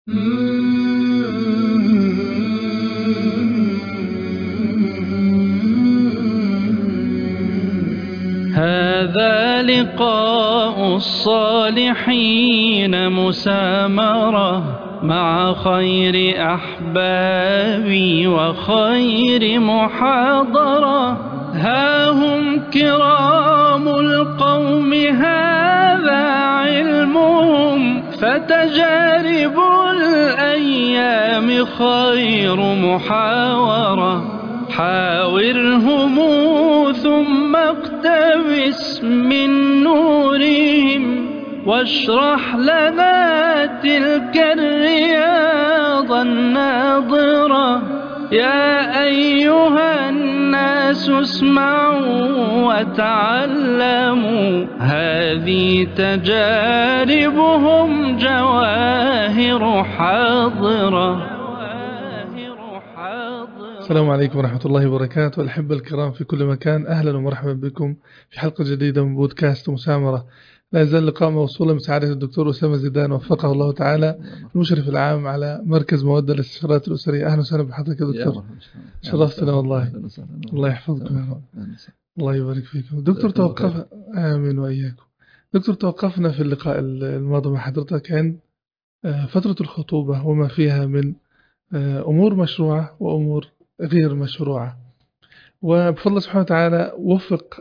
هذا لقاء الصالحين مسامرة مع خير أحبابي وخير محاضرة ها هم كرام القوم هذا علمهم فتجارب الأيام خير محاورة حاورهم ثم اقتبس من نورهم واشرح لنا تلك الرياض الناظرة يا أيها الناس اسمعوا وتعلموا هذه تجاربهم جواهر حاضرة السلام عليكم ورحمة الله وبركاته الأحبة الكرام في كل مكان أهلا ومرحبا بكم في حلقة جديدة من بودكاست مسامرة لا يزال اللقاء موصولا بسعادة الدكتور أسامة زيدان وفقه الله تعالى المشرف العام على مركز مودة للاستشارات الأسرية أهلا وسهلا بحضرتك يا دكتور شرفتنا والله الله يحفظكم يا رب الله يبارك فيكم دكتور توقف آمين وإياكم دكتور توقفنا في اللقاء الماضي مع حضرتك عند فترة الخطوبة وما فيها من أمور مشروعة وأمور غير مشروعة وبفضل الله سبحانه وتعالى وفق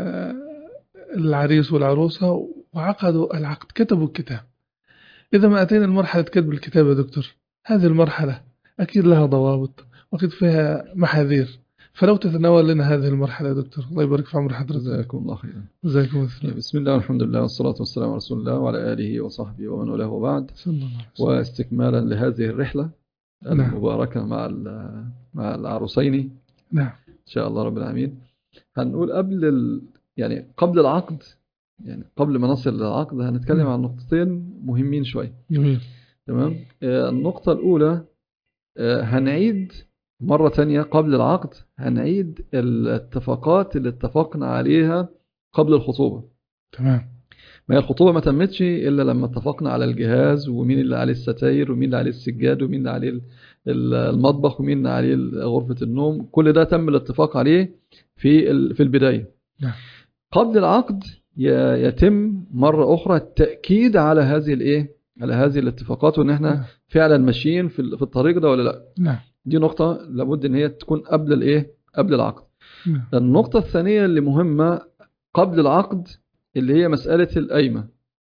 العريس والعروسة وعقدوا العقد كتبوا الكتاب إذا ما أتينا لمرحلة كتب الكتاب يا دكتور هذه المرحلة أكيد لها ضوابط وأكيد فيها محاذير فلو تتناول لنا هذه المرحلة يا دكتور الله يبارك في عمر حضرتك جزاكم الله خيرا جزاكم الله بسم الله والحمد لله والصلاة والسلام على رسول الله وعلى آله وصحبه ومن والاه وبعد صلى الله عليه وسلم واستكمالا لهذه الرحلة نعم. المباركة مع مع العروسين نعم إن شاء الله رب العالمين هنقول قبل ال... يعني قبل العقد يعني قبل ما نصل للعقد هنتكلم نعم. عن نقطتين مهمين شوية جميل تمام آه، النقطة الأولى آه، هنعيد مرة تانية قبل العقد هنعيد الاتفاقات اللي اتفقنا عليها قبل الخطوبة تمام ما هي الخطوبة ما تمتش إلا لما اتفقنا على الجهاز ومين اللي عليه الستاير ومين اللي عليه السجاد ومين اللي عليه ال- المطبخ ومين اللي عليه غرفة النوم كل ده تم الاتفاق عليه في ال- في البداية نعم. قبل العقد ي- يتم مرة أخرى التأكيد على هذه الإيه على هذه الاتفاقات وإن إحنا نعم. فعلا ماشيين في ال- في الطريق ده ولا لا نعم دي نقطة لابد إن هي تكون قبل الإيه قبل العقد نعم النقطة الثانية اللي مهمة قبل العقد اللي هي مسألة القايمة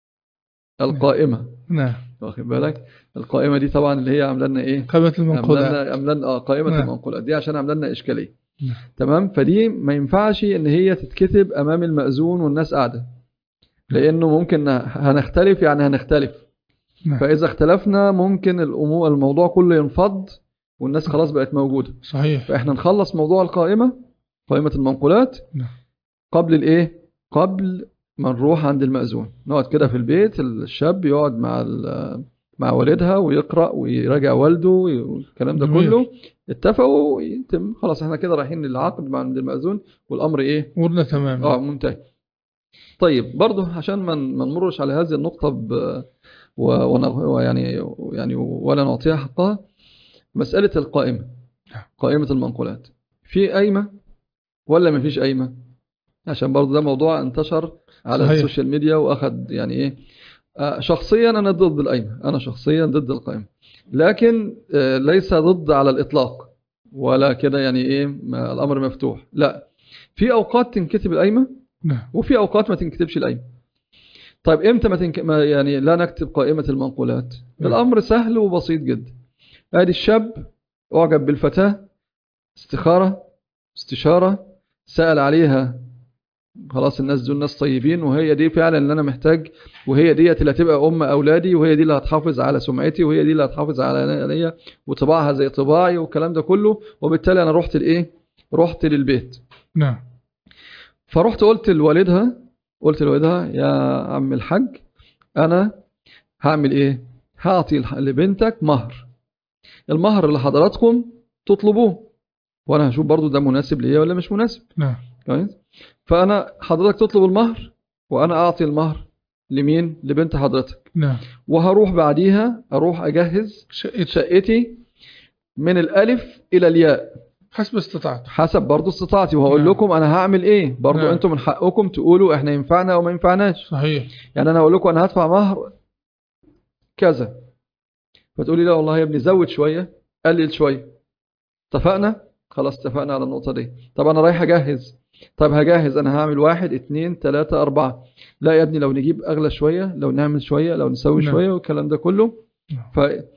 القائمة نعم واخد بالك القائمة دي طبعا اللي هي عامله لنا ايه قائمة عامله المنقولات لنا عامله لنا اه قائمة نعم. المنقولات دي عشان عامله لنا إشكالية نعم. تمام فدي ما ينفعش ان هي تتكتب امام المأذون والناس قاعدة لانه ممكن هنختلف يعني هنختلف نعم. فاذا اختلفنا ممكن الامور الموضوع كله ينفض والناس خلاص بقت موجودة صحيح فاحنا نخلص موضوع القائمة قائمة المنقولات نعم. قبل الايه قبل ما نروح عند المأذون نقعد كده في البيت الشاب يقعد مع ال- مع والدها ويقرأ ويراجع والده والكلام ده جميل. كله اتفقوا ويتم خلاص احنا كده رايحين للعقد مع عند المأذون والامر ايه أمورنا تمام اه منتهي طيب برضه عشان ما ما نمرش على هذه النقطة ب و... ون- ويعني يعني ولا نعطيها حقها مسألة القائمة نعم. قائمة المنقولات في قايمة ولا ما فيش قايمة عشان برضه ده موضوع انتشر على صحيح. السوشيال ميديا واخد يعني ايه آه، شخصيا انا ضد القايمة انا شخصيا ضد القايمة لكن آه، ليس ضد على الاطلاق ولا كده يعني ايه ما الامر مفتوح لا في اوقات تنكتب القايمة نعم وفي اوقات ما تنكتبش القايمه طيب امتى ما, تنك... ما يعني لا نكتب قائمه المنقولات نعم. الامر سهل وبسيط جدا ادي الشاب اعجب بالفتاه استخاره استشاره سال عليها خلاص الناس دول ناس طيبين وهي دي فعلا اللي انا محتاج وهي ديت اللي هتبقى ام اولادي وهي دي اللي هتحافظ على سمعتي وهي دي اللي هتحافظ على عليا وطباعها زي طباعي والكلام ده كله وبالتالي انا رحت لايه رحت للبيت نعم فرحت قلت لوالدها قلت لوالدها يا عم الحاج انا هعمل ايه هعطي الح- لبنتك مهر المهر اللي حضراتكم تطلبوه وانا هشوف برضو ده مناسب ليا ولا مش مناسب نعم كويس فانا حضرتك تطلب المهر وانا اعطي المهر لمين لبنت حضرتك نعم وهروح بعديها اروح اجهز شقتي شقتي من الالف الى الياء حسب استطاعته حسب برضو استطاعتي وهقول نعم. لكم انا هعمل ايه برضو نعم. انتم من حقكم تقولوا احنا ينفعنا او ما ينفعناش صحيح يعني انا اقول لكم انا هدفع مهر كذا فتقولي لا والله يا ابني زود شويه قلل شويه اتفقنا خلاص اتفقنا على النقطه دي طب انا رايح اجهز طب هجهز انا هعمل واحد اتنين تلاتة اربعة لا يا ابني لو نجيب اغلى شويه لو نعمل شويه لو نسوي نعم. شويه والكلام ده كله نعم. ف...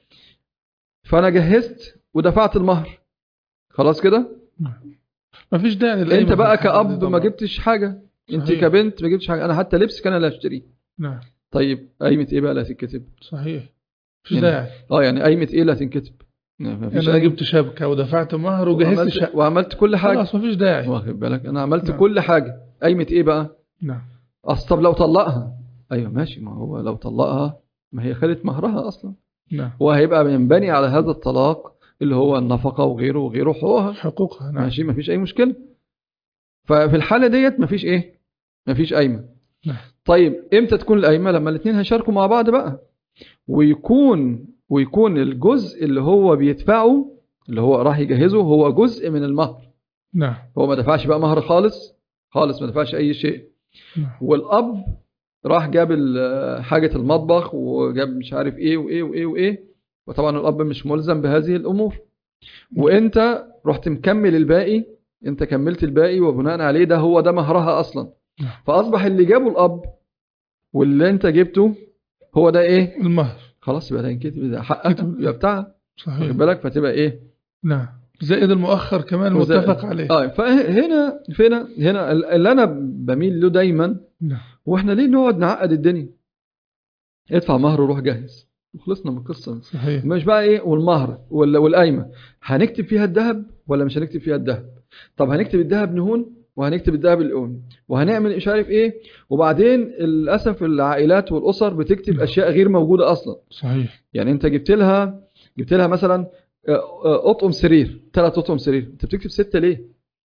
فانا جهزت ودفعت المهر خلاص كده ما فيش داعي للقايمة انت في بقى الحالة دي كأب طبعا. ما جبتش حاجه انت صحيح. كبنت ما جبتش حاجه انا حتى لبس كان اللي هشتريه نعم طيب قايمه ايه بقى اللي هتتكتب صحيح مفيش يعني داعي اه يعني قايمه ايه اللي هتنكتب يعني ما فيش انا أي- جبت شبكه ودفعت مهر وجهزت وعملت, شقه وعملت كل حاجه خلاص مفيش داعي واخد بالك انا عملت نعم. كل حاجه قايمه ايه بقى نعم اصل طب لو طلقها ايوه ماشي ما هو لو طلقها ما هي خدت مهرها اصلا نعم وهيبقى ينبني على هذا الطلاق اللي هو النفقه وغيره وغيره حقوقها حقوقها نعم ماشي مفيش اي مشكله ففي الحاله ديت مفيش ايه مفيش قايمه نعم. طيب امتى تكون القايمه لما الاثنين هيشاركوا مع بعض بقى ويكون ويكون الجزء اللي هو بيدفعه اللي هو راح يجهزه هو جزء من المهر نعم هو ما دفعش بقى مهر خالص خالص ما دفعش اي شيء نعم. والاب راح جاب ال- حاجه المطبخ وجاب مش عارف ايه وايه وايه وايه وطبعا الاب مش ملزم بهذه الامور وانت رحت مكمل الباقي انت كملت الباقي وبناء عليه ده هو ده مهرها اصلا نعم. فاصبح اللي جابه الاب واللي انت جبته هو ده ايه المهر خلاص يبقى ده ينكتب ده حقك يبقى بتاعها صحيح واخد بالك فتبقى ايه نعم زائد المؤخر كمان وزائد- متفق عليه اه فهنا هنا هنا اللي انا بميل له دايما نعم واحنا ليه نقعد نعقد الدنيا ادفع مهر وروح جهز وخلصنا من القصه صحيح مش بقى ايه والمهر ولا والقايمه هنكتب فيها الذهب ولا مش هنكتب فيها الذهب طب هنكتب الذهب نهون وهنكتب الذهب الاون وهنعمل مش عارف ايه وبعدين للاسف العائلات والاسر بتكتب اشياء غير موجوده اصلا صحيح يعني انت جبت لها جبت لها مثلا آه، آه، اطقم سرير ثلاث اطقم سرير انت بتكتب سته ليه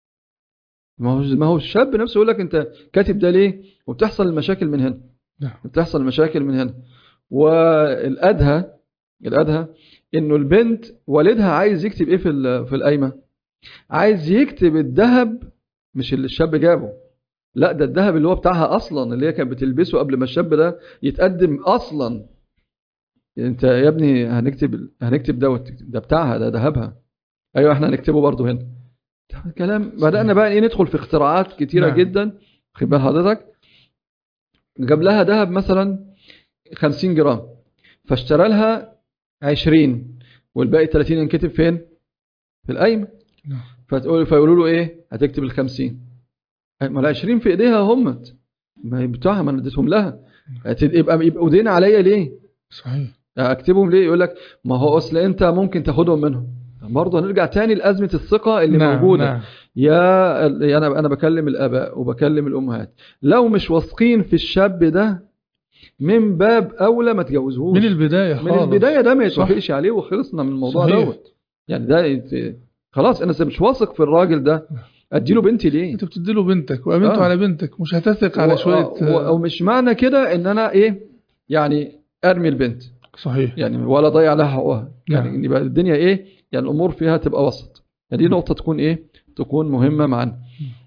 ما هو ما هو الشاب نفسه يقول لك انت كاتب ده ليه وبتحصل المشاكل من هنا نعم بتحصل المشاكل من هنا والادهى الادهى انه البنت والدها عايز يكتب ايه في ال- في القايمه عايز يكتب الذهب مش اللي الشاب جابه لا ده الذهب اللي هو بتاعها اصلا اللي هي كانت بتلبسه قبل ما الشاب ده يتقدم اصلا انت يا ابني هنكتب هنكتب دوت ده بتاعها ده ذهبها ايوه احنا هنكتبه برضه هنا ده كلام بدانا بقى ايه ندخل في اختراعات كتيره نعم. جدا خد بال حضرتك جاب لها ذهب مثلا 50 جرام فاشترى لها 20 والباقي 30 ينكتب فين؟ في القايمه نعم. فتقول فيقولوا له ايه؟ هتكتب ال 50 ما ال 20 في ايديها همت ما هي بتوعها ما انا اديتهم لها هت- يبقى يبقوا دين عليا ليه؟ صحيح اكتبهم ليه؟ يقول لك ما هو اصل انت ممكن تاخدهم منهم برضه هنرجع تاني لازمه الثقه اللي نعم موجوده نعم يا انا انا بكلم الاباء وبكلم الامهات لو مش واثقين في الشاب ده من باب اولى ما تجوزهوش من البداية من خالص البدايه ده ما صح. يتوافقش عليه وخلصنا من الموضوع صحيح. دوت يعني ده يت... خلاص انا مش واثق في الراجل ده اديله بنتي ليه انت بتدي له بنتك وامنته آه. على بنتك مش هتثق على و- شوية و- ومش معنى كده ان انا ايه يعني ارمي البنت صحيح يعني ولا اضيع لها حقوقها يعني نعم. ان يبقى الدنيا ايه يعني الامور فيها تبقى وسط يعني دي نقطه تكون ايه تكون مهمه معانا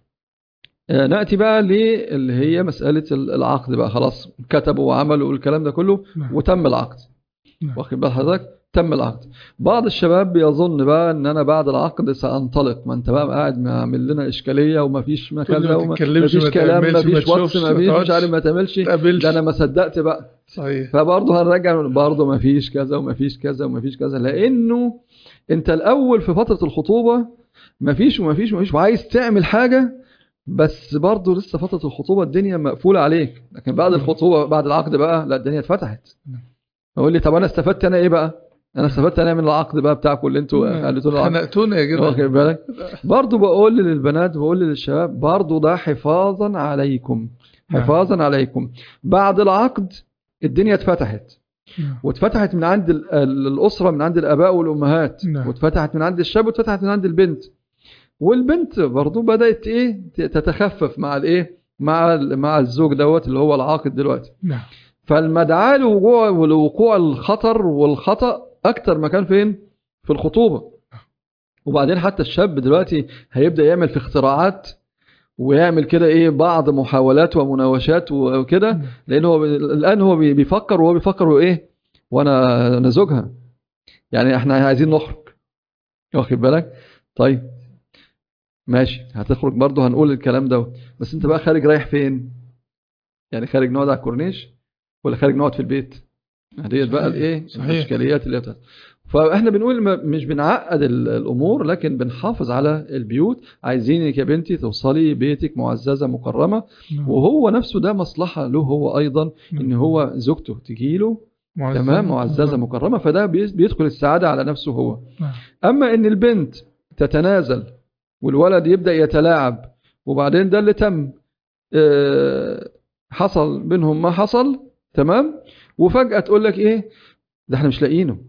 آه، ناتي بقى للي هي مساله ال- العقد بقى خلاص كتبوا وعملوا والكلام ده كله نعم. وتم العقد نعم. واخد بال حضرتك تم العقد بعض الشباب بيظن بقى ان انا بعد العقد سانطلق ما انت بقى قاعد عامل لنا اشكاليه ومفيش تقول مكان لي ما وما- تتكلمش، مفيش ما كلام تعملش، ما مفيش واتس تشوفش، ما مفيش مش تقعدش. عارف ما تعملش تقابلش ده انا ما صدقت بقى صحيح فبرضه هنرجع برضه ما فيش كذا وما فيش كذا وما فيش كذا لانه انت الاول في فتره الخطوبه ما فيش وما فيش وما فيش وعايز تعمل حاجه بس برضه لسه فتره الخطوبه الدنيا مقفوله عليك لكن بعد نعم. الخطوبه بعد العقد بقى لا الدنيا اتفتحت نعم. اقول لي طب انا استفدت انا ايه بقى انا استفدت انا من العقد بقى بتاعكم اللي انتوا خليتونا العقد خنقتونا يا واخد جدع بالك برضه بقول للبنات بقول للشباب برضه ده حفاظا عليكم نعم. حفاظا عليكم بعد العقد الدنيا اتفتحت نعم. واتفتحت من عند ال- ال- الأسرة من عند الآباء والأمهات نعم. واتفتحت من عند الشاب واتفتحت من عند البنت والبنت برضو بدأت إيه ت- تتخفف مع الإيه مع ال- مع الزوج دوت اللي هو العاقد دلوقتي نعم فالمدعاة لوقوع ولوقوع الخطر والخطأ أكتر مكان فين؟ في الخطوبة وبعدين حتى الشاب دلوقتي هيبدأ يعمل في اختراعات ويعمل كده ايه بعض محاولات ومناوشات وكده لان هو الان هو بي- بيفكر وهو بيفكر هو ايه وانا انا زوجها يعني احنا عايزين نخرج واخد بالك طيب ماشي هتخرج برضه هنقول الكلام ده بس انت بقى خارج رايح فين يعني خارج نقعد على الكورنيش ولا خارج نقعد في البيت ديت بقى صحيح، الايه صحيح. الاشكاليات اللي بتاعت فاحنا بنقول ما- مش بنعقد ال- الامور لكن بنحافظ على البيوت عايزينك يا بنتي توصلي بيتك معززه مكرمه نعم. وهو نفسه ده مصلحه له هو ايضا ان نعم. هو زوجته تجيله معززة. تمام معززه مكرمه فده بي- بيدخل السعاده على نفسه هو نعم. اما ان البنت تتنازل والولد يبدا يتلاعب وبعدين ده اللي تم آه، حصل بينهم ما حصل تمام وفجاه تقول لك ايه ده احنا مش لاقيينه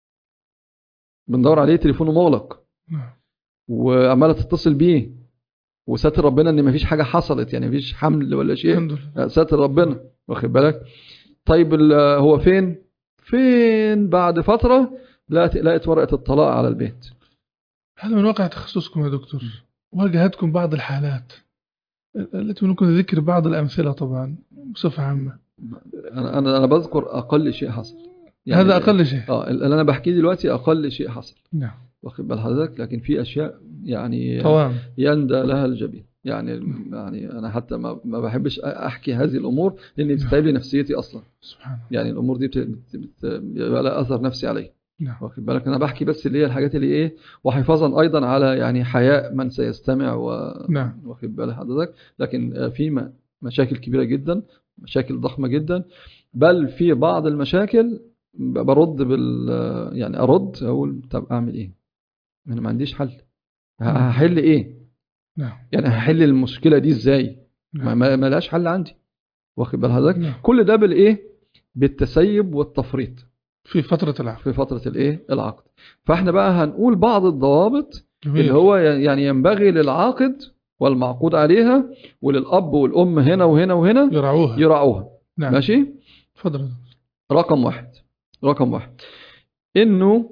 بندور عليه تليفونه مغلق نعم. وعماله تتصل بيه وساتر ربنا ان مفيش حاجه حصلت يعني مفيش حمل ولا شيء الحمد لله ساتر ربنا واخد بالك طيب ال- هو فين فين بعد فتره لقت لقت ورقه الطلاق على البيت هذا من واقع تخصصكم يا دكتور واجهتكم بعض الحالات التي ممكن ذكر بعض الأمثلة طبعا بصفة عامة انا انا انا بذكر اقل شيء حصل هذا أقل شيء اه اللي انا بحكيه دلوقتي اقل شيء حصل نعم واخد بال حضرتك لكن في اشياء يعني طوام يندى لها الجبين يعني يعني انا حتى ما ما بحبش احكي هذه الامور لان بتتعب لي نفسيتي اصلا سبحان الله يعني الامور دي بت- بت- بت- بيبقى لها اثر نفسي عليا نعم واخد بالك انا بحكي بس اللي هي الحاجات اللي ايه وحفاظا ايضا على يعني حياء من سيستمع و نعم واخد بال حضرتك لكن آه، في م- مشاكل كبيره جدا مشاكل ضخمه جدا بل في بعض المشاكل ب- برد بال آه، يعني ارد اقول طب اعمل ايه انا ما عنديش حل ه- هحل ايه نعم يعني هحل المشكله دي ازاي ما, نعم ما ما لهاش حل عندي واخد بال حضرتك نعم. كل ده بالايه بالتسيب والتفريط في فترة العقد في فتره الايه العقد فاحنا بقى هنقول بعض الضوابط جميل اللي هو يعني ينبغي للعاقد والمعقود عليها وللاب والام هنا وهنا وهنا يرعوها يراعوها نعم ماشي تفضل يا دكتور. رقم واحد رقم واحد انه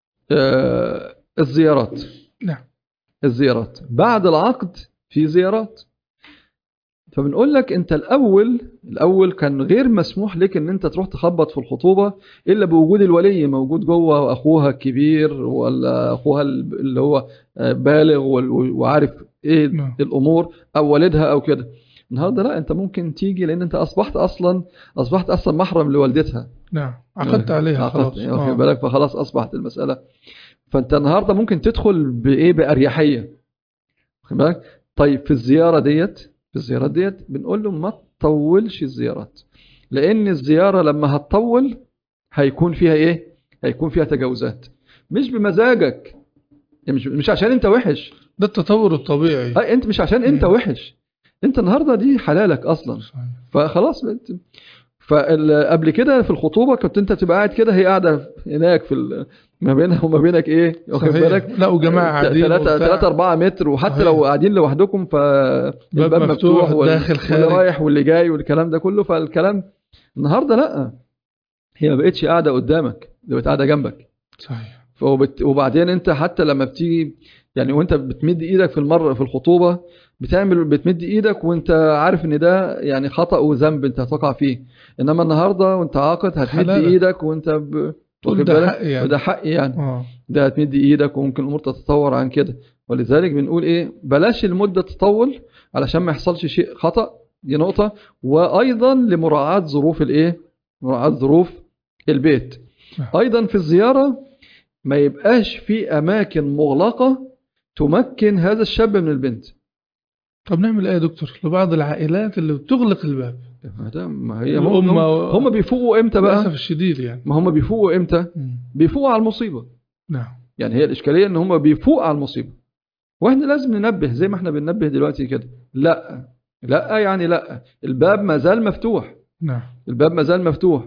آه الزيارات نعم الزيارات بعد العقد في زيارات فبنقول لك انت الاول الاول كان غير مسموح لك ان انت تروح تخبط في الخطوبه الا بوجود الولي موجود جوه واخوها الكبير ولا اخوها اللي هو آه، بالغ وال- وعارف ايه نعم. الامور او والدها او كده النهارده لا انت ممكن تيجي لان انت اصبحت اصلا اصبحت اصلا محرم لوالدتها نعم عقدت عليها عقدت خلاص واخد آه. بالك فخلاص اصبحت المساله فانت النهارده ممكن تدخل بايه باريحيه واخد بالك طيب في الزياره ديت في الزيارات ديت بنقول له ما تطولش الزيارات لان الزياره لما هتطول هيكون فيها ايه هيكون فيها تجاوزات مش بمزاجك يعني مش مش عشان انت وحش ده التطور الطبيعي أي انت مش عشان انت مم. وحش انت النهارده دي حلالك اصلا صحيح. فخلاص بقت- فقبل كده في الخطوبه كنت انت تبقى قاعد كده هي قاعده هناك في ال- ما بينها وما بينك ايه واخد صحيح. بالك لا وجماعة قاعدين 3 وبتاع. 3 4 متر وحتى صحيح. لو قاعدين لوحدكم فالباب مفتوح، مفتوح وال- داخل خارج. واللي رايح واللي جاي والكلام ده كله فالكلام النهارده لا هي ما بقتش قاعده قدامك ده بقت قاعده جنبك صحيح فوبت- وبعدين انت حتى لما بتيجي يعني وانت بتمد ايدك في المره في الخطوبه بتعمل بتمد ايدك وانت عارف ان ده يعني خطا وذنب انت هتقع فيه انما النهارده وانت عاقد هتمد حلالك. ايدك وانت ب... تقول واخد ده بالك؟ حق يعني. وده حق يعني اه ده هتمد ايدك وممكن الامور تتطور عن كده ولذلك بنقول ايه بلاش المده تطول علشان ما يحصلش شيء خطا دي نقطه وايضا لمراعاه ظروف الايه مراعاه ظروف البيت نعم. ايضا في الزياره ما يبقاش في اماكن مغلقه تمكن هذا الشاب من البنت طب نعمل ايه يا دكتور لبعض العائلات اللي بتغلق الباب ما ده ما هي الأم هم, و- هم بيفوقوا امتى للاسف بقى الشديد يعني ما هم بيفوقوا امتى مم. بيفوقوا على المصيبه نعم يعني هي الاشكاليه ان هم بيفوقوا على المصيبه واحنا لازم ننبه زي ما احنا بننبه دلوقتي كده لا لا يعني لا الباب ما زال مفتوح نعم الباب ما زال مفتوح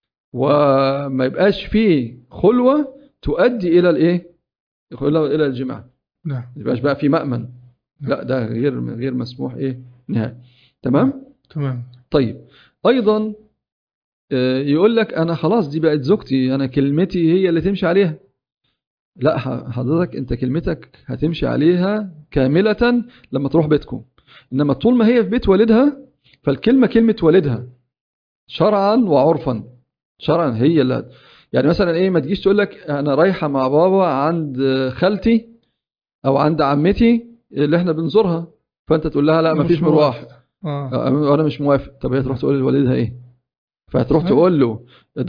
وما يبقاش فيه خلوه تؤدي الى الايه خلوة الى الجماع نعم ما يبقاش بقى في مأمن لا ده غير غير مسموح ايه نهائي تمام تمام طيب ايضا آه، يقول لك انا خلاص دي بقت زوجتي انا كلمتي هي اللي تمشي عليها لا ح- حضرتك انت كلمتك هتمشي عليها كاملة لما تروح بيتكم انما طول ما هي في بيت والدها فالكلمة كلمة والدها شرعا وعرفا شرعا هي اللي يعني مثلا ايه ما تجيش تقول لك انا رايحة مع بابا عند خالتي او عند عمتي اللي احنا بنزورها فانت تقول لها لا مش مفيش مروح موافق. اه آه، انا مش موافق طب هي تروح تقول لوالدها ايه فهتروح صحيح. تقول له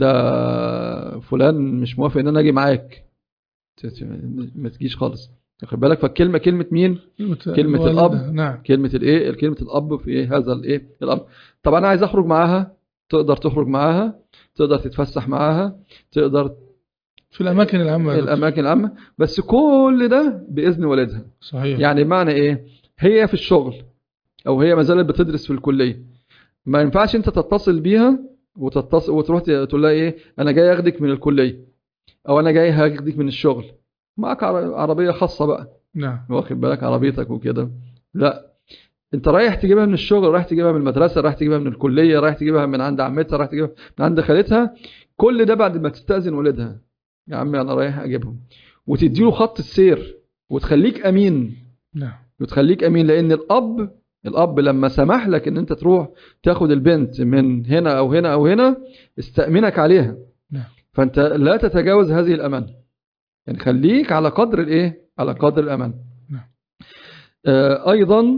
ده فلان مش موافق ان انا اجي معاك ت- ت- ما تجيش خالص واخد بالك فالكلمه كلمه مين كلمة والدها. الأب. نعم كلمه الايه كلمه الاب في ايه هذا الايه الامر طب انا عايز اخرج معاها تقدر تخرج معاها تقدر تتفسح معاها تقدر في الاماكن العامه يا دكتور. الاماكن العامه بس كل ده باذن والدها صحيح يعني بمعنى ايه هي في الشغل او هي ما زالت بتدرس في الكليه ما ينفعش انت تتصل بيها وتتصل وتروح تقول لها ايه انا جاي اخدك من الكليه او انا جاي هاخدك من الشغل معاك عر- عربيه خاصه بقى نعم واخد بالك عربيتك وكده لا انت رايح تجيبها من الشغل رايح تجيبها من المدرسه رايح تجيبها من الكليه رايح تجيبها من عند عمتها رايح تجيبها من عند خالتها كل ده بعد ما تستاذن والدها يا عمي انا رايح اجيبهم وتديله خط السير وتخليك امين نعم وتخليك امين لان الاب الاب لما سمح لك ان انت تروح تاخد البنت من هنا او هنا او هنا استأمنك عليها نعم. فانت لا تتجاوز هذه الامان يعني خليك على قدر الايه على قدر الامان نعم. آه ايضا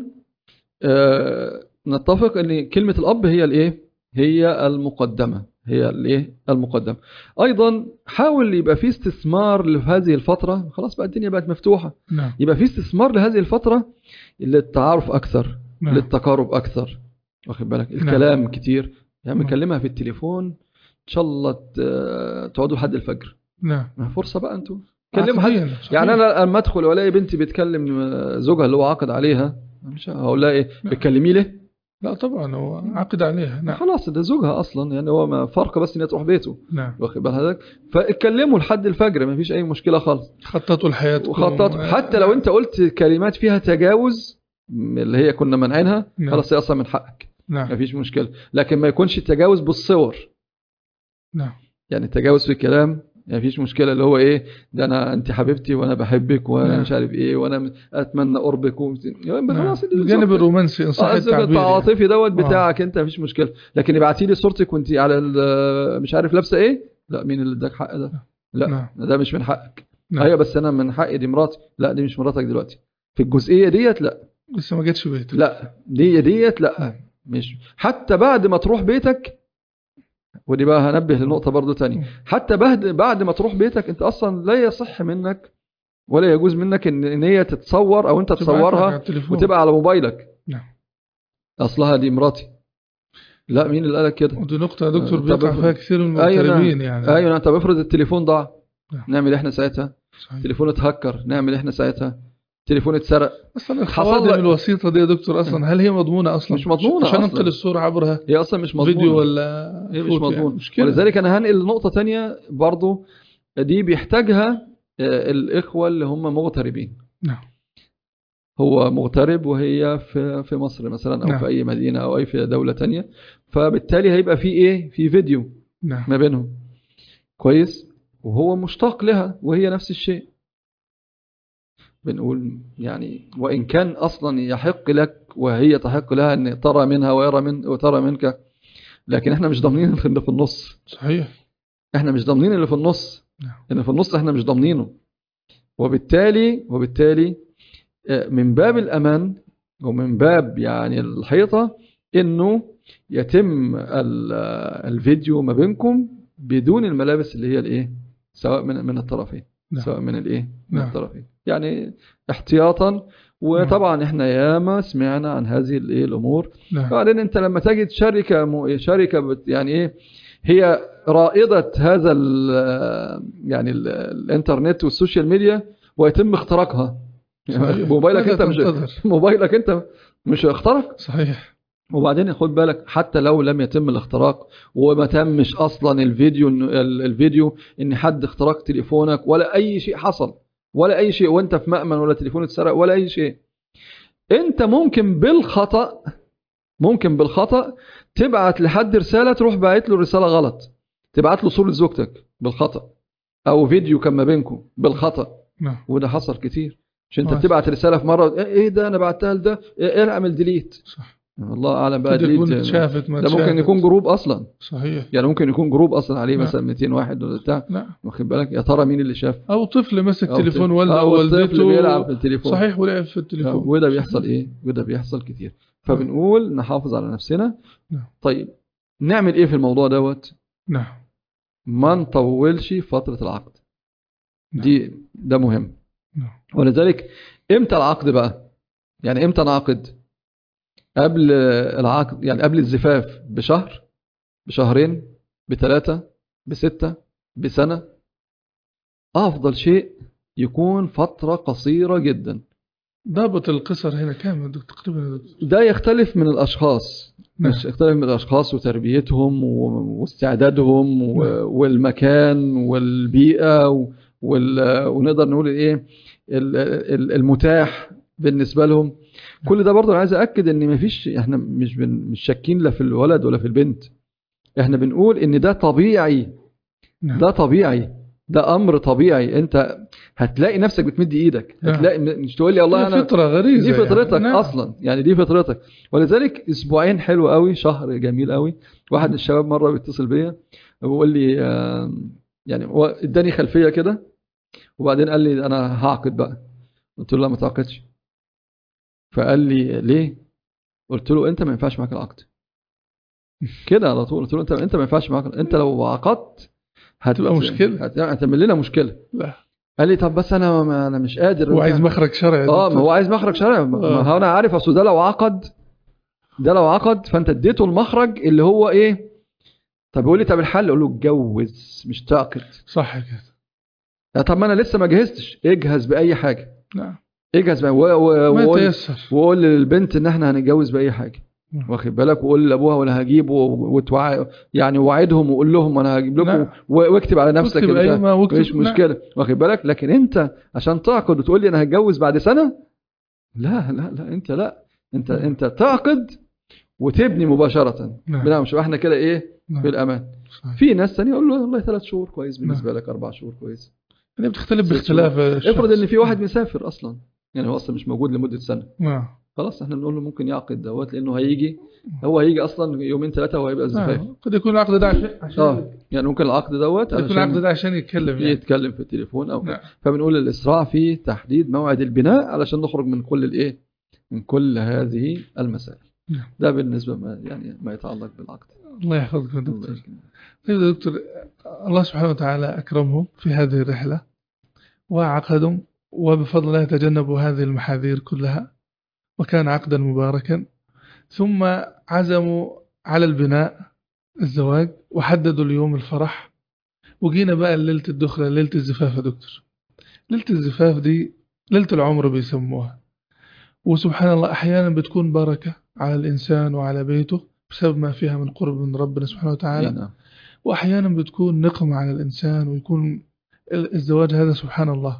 آه نتفق ان كلمه الاب هي الايه هي المقدمه هي الايه المقدمه ايضا حاول يبقى في استثمار لهذه الفتره خلاص بقى الدنيا بقت مفتوحه نعم يبقى في استثمار لهذه الفترة للتعارف أكثر نعم للتقارب أكثر واخد بالك الكلام كتير يعني نعم. مكلمها في التليفون إن شاء الله ت- تقعدوا لحد الفجر نعم ما فرصة بقى أنتوا كلموا حد عقلياً، صحيح. يعني أنا لما أدخل وألاقي بنتي بتكلم زوجها اللي هو عقد عليها مش هقول لها إيه نعم. بتكلميه ليه؟ لا طبعا هو عقد عليها نعم خلاص ده زوجها أصلا يعني هو ما فرق بس إن هي تروح بيته نعم واخد بال حضرتك فاتكلموا لحد الفجر ما فيش أي مشكلة خالص خططوا الحياة وخطط حتى لو انت قلت كلمات فيها تجاوز من اللي هي كنا منعينها نعم. خلاص هي اصلا من حقك نعم مفيش مشكله لكن ما يكونش التجاوز بالصور نعم يعني التجاوز في الكلام مفيش مشكله اللي هو ايه ده انا انت حبيبتي وانا بحبك وانا نعم. مش عارف ايه وانا اتمنى قربك و... يعني نعم. خلاص انت الجانب زوجتك. الرومانسي ان صح اه الزوج التعبير يعني. التعاطفي دوت آه. بتاعك انت مفيش مشكله لكن ابعتي لي صورتك وانت على ال- مش عارف لابسه ايه لا مين اللي اداك حق ده لا نعم. ده مش من حقك نعم. ايوه بس انا من حقي دي مراتي لا دي مش مراتك دلوقتي في الجزئيه ديت لا لسه ما جتش بيت لا دي ديت لا مش حتى بعد ما تروح بيتك ودي بقى هنبه لنقطه برضو تانية حتى بعد بعد ما تروح بيتك انت اصلا لا يصح منك ولا يجوز منك ان ان هي تتصور او انت تبعت لك على تصورها التليفون. وتبقى على موبايلك نعم اصلها دي مراتي لا مين اللي قالك كده ودي نقطة يا دكتور طب بيقع افرض- فيها كثير من أيوة نعم. المغتربين يعني ايوه انت بفرض التليفون ضاع نعم. نعمل احنا ساعتها صحيح. تليفون اتهكر نعمل احنا ساعتها تليفون اتسرق اصلا حصل الخوادم لك- الوسيطة دي يا دكتور اصلا هل هي مضمونة اصلا مش مضمونة عشان أصلاً. ننقل الصورة عبرها هي اصلا مش مضمونه فيديو ولا هي مش صوت يعني. مضمون مشكلة ولذلك انا هنقل لنقطه تانية برضو دي بيحتاجها آه، الاخوه اللي هم مغتربين نعم هو مغترب وهي في في مصر مثلا او نعم. في اي مدينه او اي في دوله تانية فبالتالي هيبقى في ايه في فيديو نعم ما بينهم كويس وهو مشتاق لها وهي نفس الشيء بنقول يعني وان كان اصلا يحق لك وهي تحق لها ان ترى منها ويرى من وترى منك لكن احنا مش ضامنين اللي في النص صحيح احنا مش ضامنين اللي في النص نعم. اللي في النص احنا مش ضامنينه وبالتالي وبالتالي آه، من باب الامان ومن باب يعني الحيطه انه يتم ال- آه، الفيديو ما بينكم بدون الملابس اللي هي الايه سواء من من الطرفين نعم. سواء من الايه من نعم. الطرفين يعني احتياطا وطبعا احنا ياما سمعنا عن هذه الايه الامور نعم بعدين انت لما تجد شركه م... شركه بت... يعني ايه هي رائده هذا ال... يعني ال... الانترنت والسوشيال ميديا ويتم اختراقها صحيح. موبايلك ماذا انت مش تنتظر؟ موبايلك انت مش اخترق صحيح وبعدين خد بالك حتى لو لم يتم الاختراق وما تمش اصلا الفيديو إن- ال- الفيديو ان حد اخترق تليفونك ولا اي شيء حصل ولا اي شيء وانت في مأمن ولا تليفون اتسرق ولا اي شيء انت ممكن بالخطأ ممكن بالخطأ تبعت لحد رسالة تروح باعت له رسالة غلط تبعت له صورة زوجتك بالخطأ أو فيديو كان ما بينكم بالخطأ نعم وده حصل كتير مش انت آه. بتبعت رسالة في مرة ايه ده انا بعتها لده ايه اعمل ديليت صح الله اعلم بقى قد يكون ديليت شافت ما ده ممكن تشافت. يكون جروب اصلا صحيح يعني ممكن يكون جروب اصلا عليه نعم. مثلا 200 واحد ولا بتاع نعم واخد بالك يا ترى مين اللي شاف او طفل مسك أو تليفون طفل- والده أو او الطفل والدته بيلعب في التليفون صحيح ولعب في آه، التليفون وده بيحصل ايه وده بيحصل كتير فبنقول نحافظ على نفسنا نعم. طيب نعمل ايه في الموضوع دوت نعم ما نطولش فترة العقد دي ده مهم نعم. ولذلك امتى العقد بقى يعني امتى نعقد قبل العقد يعني قبل الزفاف بشهر بشهرين بثلاثة بستة بسنة أفضل شيء يكون فترة قصيرة جدا ضابط القصر هنا كام يا دكتور تقريبا يا دكتور ده يختلف من الأشخاص نعم. مش يختلف من الأشخاص وتربيتهم و- واستعدادهم و- نعم. والمكان والبيئة و- وال- ونقدر نقول إيه ال- ال- المتاح بالنسبة لهم كل ده برضه أنا عايز أكد إن مفيش إحنا مش بن مش شاكين لا في الولد ولا في البنت إحنا بنقول إن ده طبيعي نعم. ده طبيعي ده أمر طبيعي أنت هتلاقي نفسك بتمد إيدك نعم. هتلاقي مش تقول لي والله دي أنا فطرة غريزة دي فطرتك يعني. نعم. اصلا يعني دي فطرتك ولذلك اسبوعين حلو قوي شهر جميل قوي واحد من الشباب مره بيتصل بيا وبيقول لي آه، يعني هو اداني خلفيه كده وبعدين قال لي انا هعقد بقى قلت له لا ما تعقدش فقال لي ليه قلت له انت ما ينفعش معاك العقد كده على طول قلت له انت انت ما ينفعش معاك انت لو عقدت هت- هتبقى مشكلة. هت- هتعمل لنا مشكله لا قال لي طب بس انا ما انا مش قادر هو عايز مخرج شرعي يا اه ما دكتور. هو عايز مخرج شرعي ما آه. ما هو انا عارف اصل ده لو عقد ده لو عقد فانت اديته المخرج اللي هو ايه طب يقول لي طب الحل اقول له اتجوز مش تعقد صح كده لا طب ما انا لسه ما جهزتش اجهز باي حاجه نعم اجهز بأي و- و- ما وقول تيسر وقول للبنت ان احنا هنتجوز باي حاجه نعم. واخد بالك وقول لابوها وانا هجيب و- وتوع يعني وعدهم وقول لهم انا هجيب لكم نعم. و- واكتب على نفسك واكتب البتاع. أيوة ما واكتب. مفيش نعم. مشكله واخد بالك لكن انت عشان تعقد وتقول لي انا هتجوز بعد سنه لا لا لا انت لا انت نعم. انت تعقد وتبني مباشره نعم. بنعم شوف احنا كده ايه نعم. في الامان صحيح. في ناس ثانيه يقول له والله ثلاث شهور كويس بالنسبه لك اربع شهور كويس يعني بتختلف ست باختلاف الشخص. افرض ان في واحد مسافر اصلا يعني هو اصلا مش موجود لمده سنه نعم خلاص احنا بنقول له ممكن يعقد دوت لانه هيجي هو هيجي اصلا يومين ثلاثه وهيبقى الزفاف نعم. قد يكون العقد ده عشان عشان اه يعني ممكن العقد دوت قد يكون العقد علشان ده عشان يتكلم يعني يتكلم في التليفون او نعم. فبنقول الاسراع في تحديد موعد البناء علشان نخرج من كل الايه من كل هذه المسائل نعم. ده بالنسبه ما يعني ما يتعلق بالعقد الله يحفظك يا الله دكتور يكرمك. طيب يا دكتور الله سبحانه وتعالى أكرمهم في هذه الرحلة وعقدوا وبفضل الله تجنبوا هذه المحاذير كلها وكان عقدا مباركا ثم عزموا على البناء الزواج وحددوا اليوم الفرح وجينا بقى ليلة الدخلة ليلة الزفاف يا دكتور ليلة الزفاف دي ليلة العمر بيسموها وسبحان الله أحيانا بتكون بركة على الإنسان وعلى بيته بسبب ما فيها من قرب من ربنا سبحانه وتعالى إيه نعم. وأحيانا بتكون نقمة على الإنسان ويكون ال- الزواج هذا سبحان الله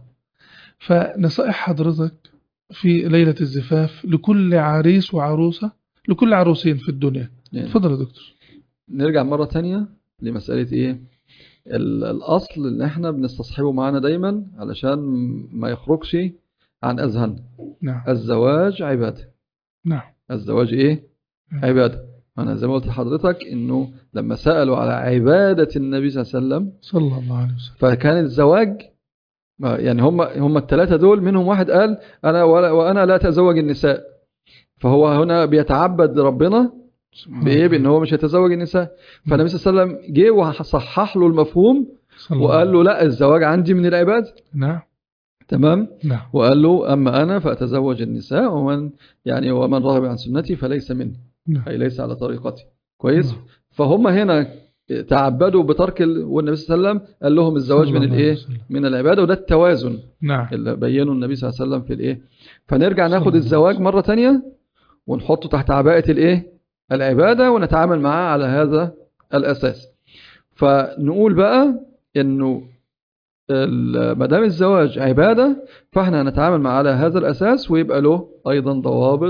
فنصائح حضرتك في ليلة الزفاف لكل عريس وعروسة لكل عروسين في الدنيا يعني تفضل يا دكتور نرجع مرة تانية لمسألة ايه ال- الأصل اللي احنا بنستصحبه معانا دايما علشان ما يخرجش عن أذهاننا نعم الزواج عبادة نعم الزواج ايه نعم. عبادة أنا زي ما قلت لحضرتك إنه لما سألوا على عبادة النبي صلى الله عليه وسلم صلى الله عليه وسلم فكان الزواج ما- يعني هم هم الثلاثة دول منهم واحد قال أنا ولا وأنا لا أتزوج النساء فهو هنا بيتعبد ربنا سبحان بإيه الله. بإن هو مش هيتزوج النساء فالنبي صلى الله عليه وسلم جه وصحح له المفهوم صلى الله وقال له لا الزواج عندي من العبادة نعم تمام نعم وقال له أما أنا فأتزوج النساء ومن يعني ومن رغب عن سنتي فليس مني نعم أي ليس على طريقتي كويس نعم. فهم هنا تعبدوا بترك ال... والنبي صلى الله عليه وسلم قال لهم الزواج صلى من الله عليه الايه وسلم. من العباده وده التوازن نعم اللي بينه النبي صلى الله عليه وسلم في الايه فنرجع صلى ناخد الله الزواج عليه مره تانية ونحطه تحت عباءه الايه العباده ونتعامل معاه على هذا الاساس فنقول بقى انه ال- ما دام الزواج عباده فاحنا هنتعامل معاه على هذا الاساس ويبقى له ايضا ضوابط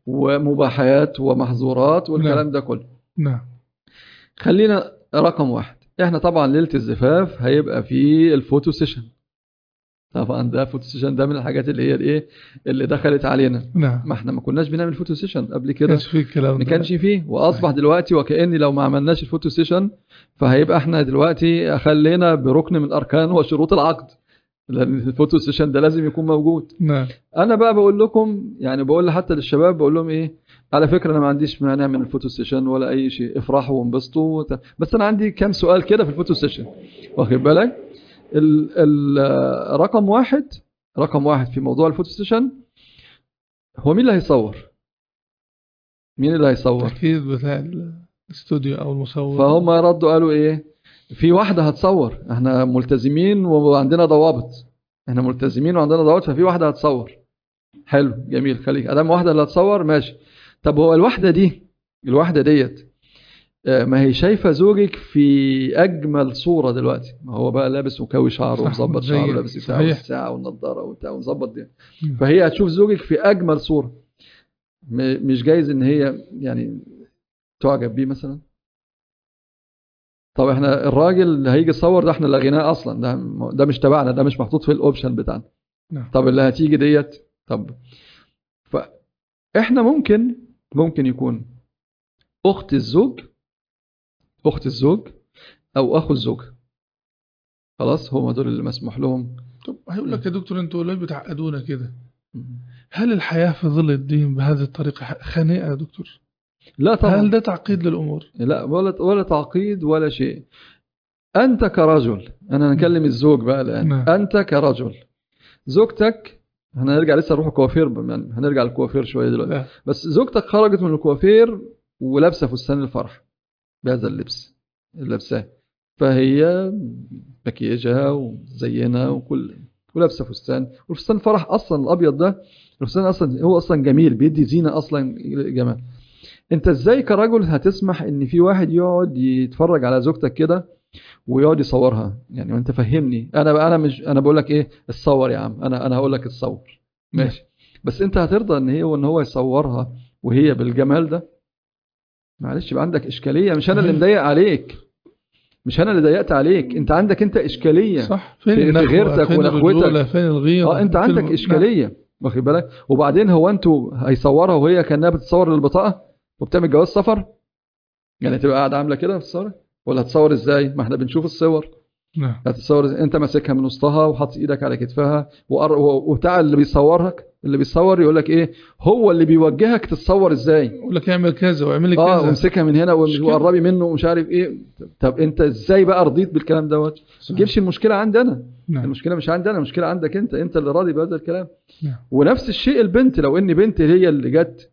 ومباحات ومحظورات والكلام ده كله نعم خلينا رقم واحد احنا طبعا ليله الزفاف هيبقى فيه الفوتو سيشن طبعا ده فوتو سيشن ده من الحاجات اللي هي الايه اللي دخلت علينا نعم ما احنا ما كناش بنعمل فوتو سيشن قبل ما كده كانش فيه الكلام ما ده. كانش فيه واصبح دلوقتي وكاني لو ما عملناش الفوتو سيشن فهيبقى احنا دلوقتي خلينا بركن من اركان وشروط العقد لان الفوتو سيشن ده لازم يكون موجود نعم انا بقى بقول لكم يعني بقول حتى للشباب بقول لهم ايه على فكره انا ما عنديش مانع من الفوتو سيشن ولا اي شيء افرحوا وانبسطوا وت- بس انا عندي كام سؤال كده في الفوتو سيشن واخد بالك ال ال رقم واحد رقم واحد في موضوع الفوتو سيشن هو مين اللي هيصور مين اللي هيصور اكيد بتاع الاستوديو او المصور فهم ردوا قالوا ايه في واحده هتصور احنا ملتزمين وعندنا ضوابط احنا ملتزمين وعندنا ضوابط ففي واحده هتصور حلو جميل خليك ادام واحده اللي هتصور ماشي طب هو الواحده دي الواحده ديت آه، ما هي شايفه زوجك في اجمل صوره دلوقتي ما هو بقى لابس وكوي شعره صح، ومظبط شعره متزين. ولابس بتاع صحيح. والساعه والنضاره وبتاع ومظبط دي مم. فهي هتشوف زوجك في اجمل صوره م- مش جايز ان هي يعني تعجب بيه مثلا طب احنا الراجل اللي هيجي يصور ده احنا لغيناه اصلا ده ده مش تبعنا ده مش محطوط في الاوبشن بتاعنا نعم. طب اللي هتيجي ديت طب فاحنا ممكن ممكن يكون اخت الزوج اخت الزوج او اخو الزوج خلاص هم دول اللي مسموح لهم طب هيقول لك يا دكتور انتوا ليه بتعقدونا كده هل الحياة في ظل الدين بهذه الطريقة خانقة يا دكتور لا طبعا هل ده تعقيد للأمور لا ولا ولا تعقيد ولا شيء انت كرجل انا نكلم الزوج بقى الان نعم. انت كرجل زوجتك احنا هنرجع لسه نروح الكوافير يعني هنرجع للكوافير شويه دلوقتي لا. بس زوجتك خرجت من الكوافير ولابسه فستان الفرح بهذا اللبس اللي لابساه فهي مكياجها وزينها وكل ولابسه فستان والفستان الفرح اصلا الابيض ده الفستان اصلا هو اصلا جميل بيدي زينه اصلا جمال انت ازاي كرجل هتسمح ان في واحد يقعد يتفرج على زوجتك كده ويقعد يصورها يعني وانت فهمني انا بقى انا مش انا بقول لك ايه اتصور يا عم انا انا هقول لك اتصور ماشي بس انت هترضى ان هي وان هو يصورها وهي بالجمال ده معلش يبقى عندك اشكاليه مش انا اللي صحيح. مضايق عليك مش انا اللي ضايقت عليك انت عندك انت اشكاليه صح فين في- في النخوة غيرتك فين ونخوتك. الرجولة فين الغيرة اه انت فين عندك الم- اشكاليه واخد بالك وبعدين هو انتوا هيصورها وهي كانها بتصور للبطاقه وبتعمل جواز سفر يعني تبقى قاعده عامله كده في الصوره ولا هتصور ازاي ما احنا بنشوف الصور نعم نعم هتتصور إزاي؟ انت ماسكها من وسطها وحاطط ايدك على كتفها وقر- و- وبتاع اللي بيصورك اللي بيصور يقول لك ايه هو اللي بيوجهك تتصور ازاي يقول لك اعمل كذا واعمل اه كذا وامسكها من هنا مش كده. وقربي منه ومش عارف ايه طب انت ازاي بقى رضيت بالكلام دوت ما صح. تجيبش المشكله عندي انا نعم المشكله مش عندي انا المشكله عندك انت انت اللي راضي بهذا الكلام نعم. ونفس الشيء البنت لو ان بنت هي اللي جت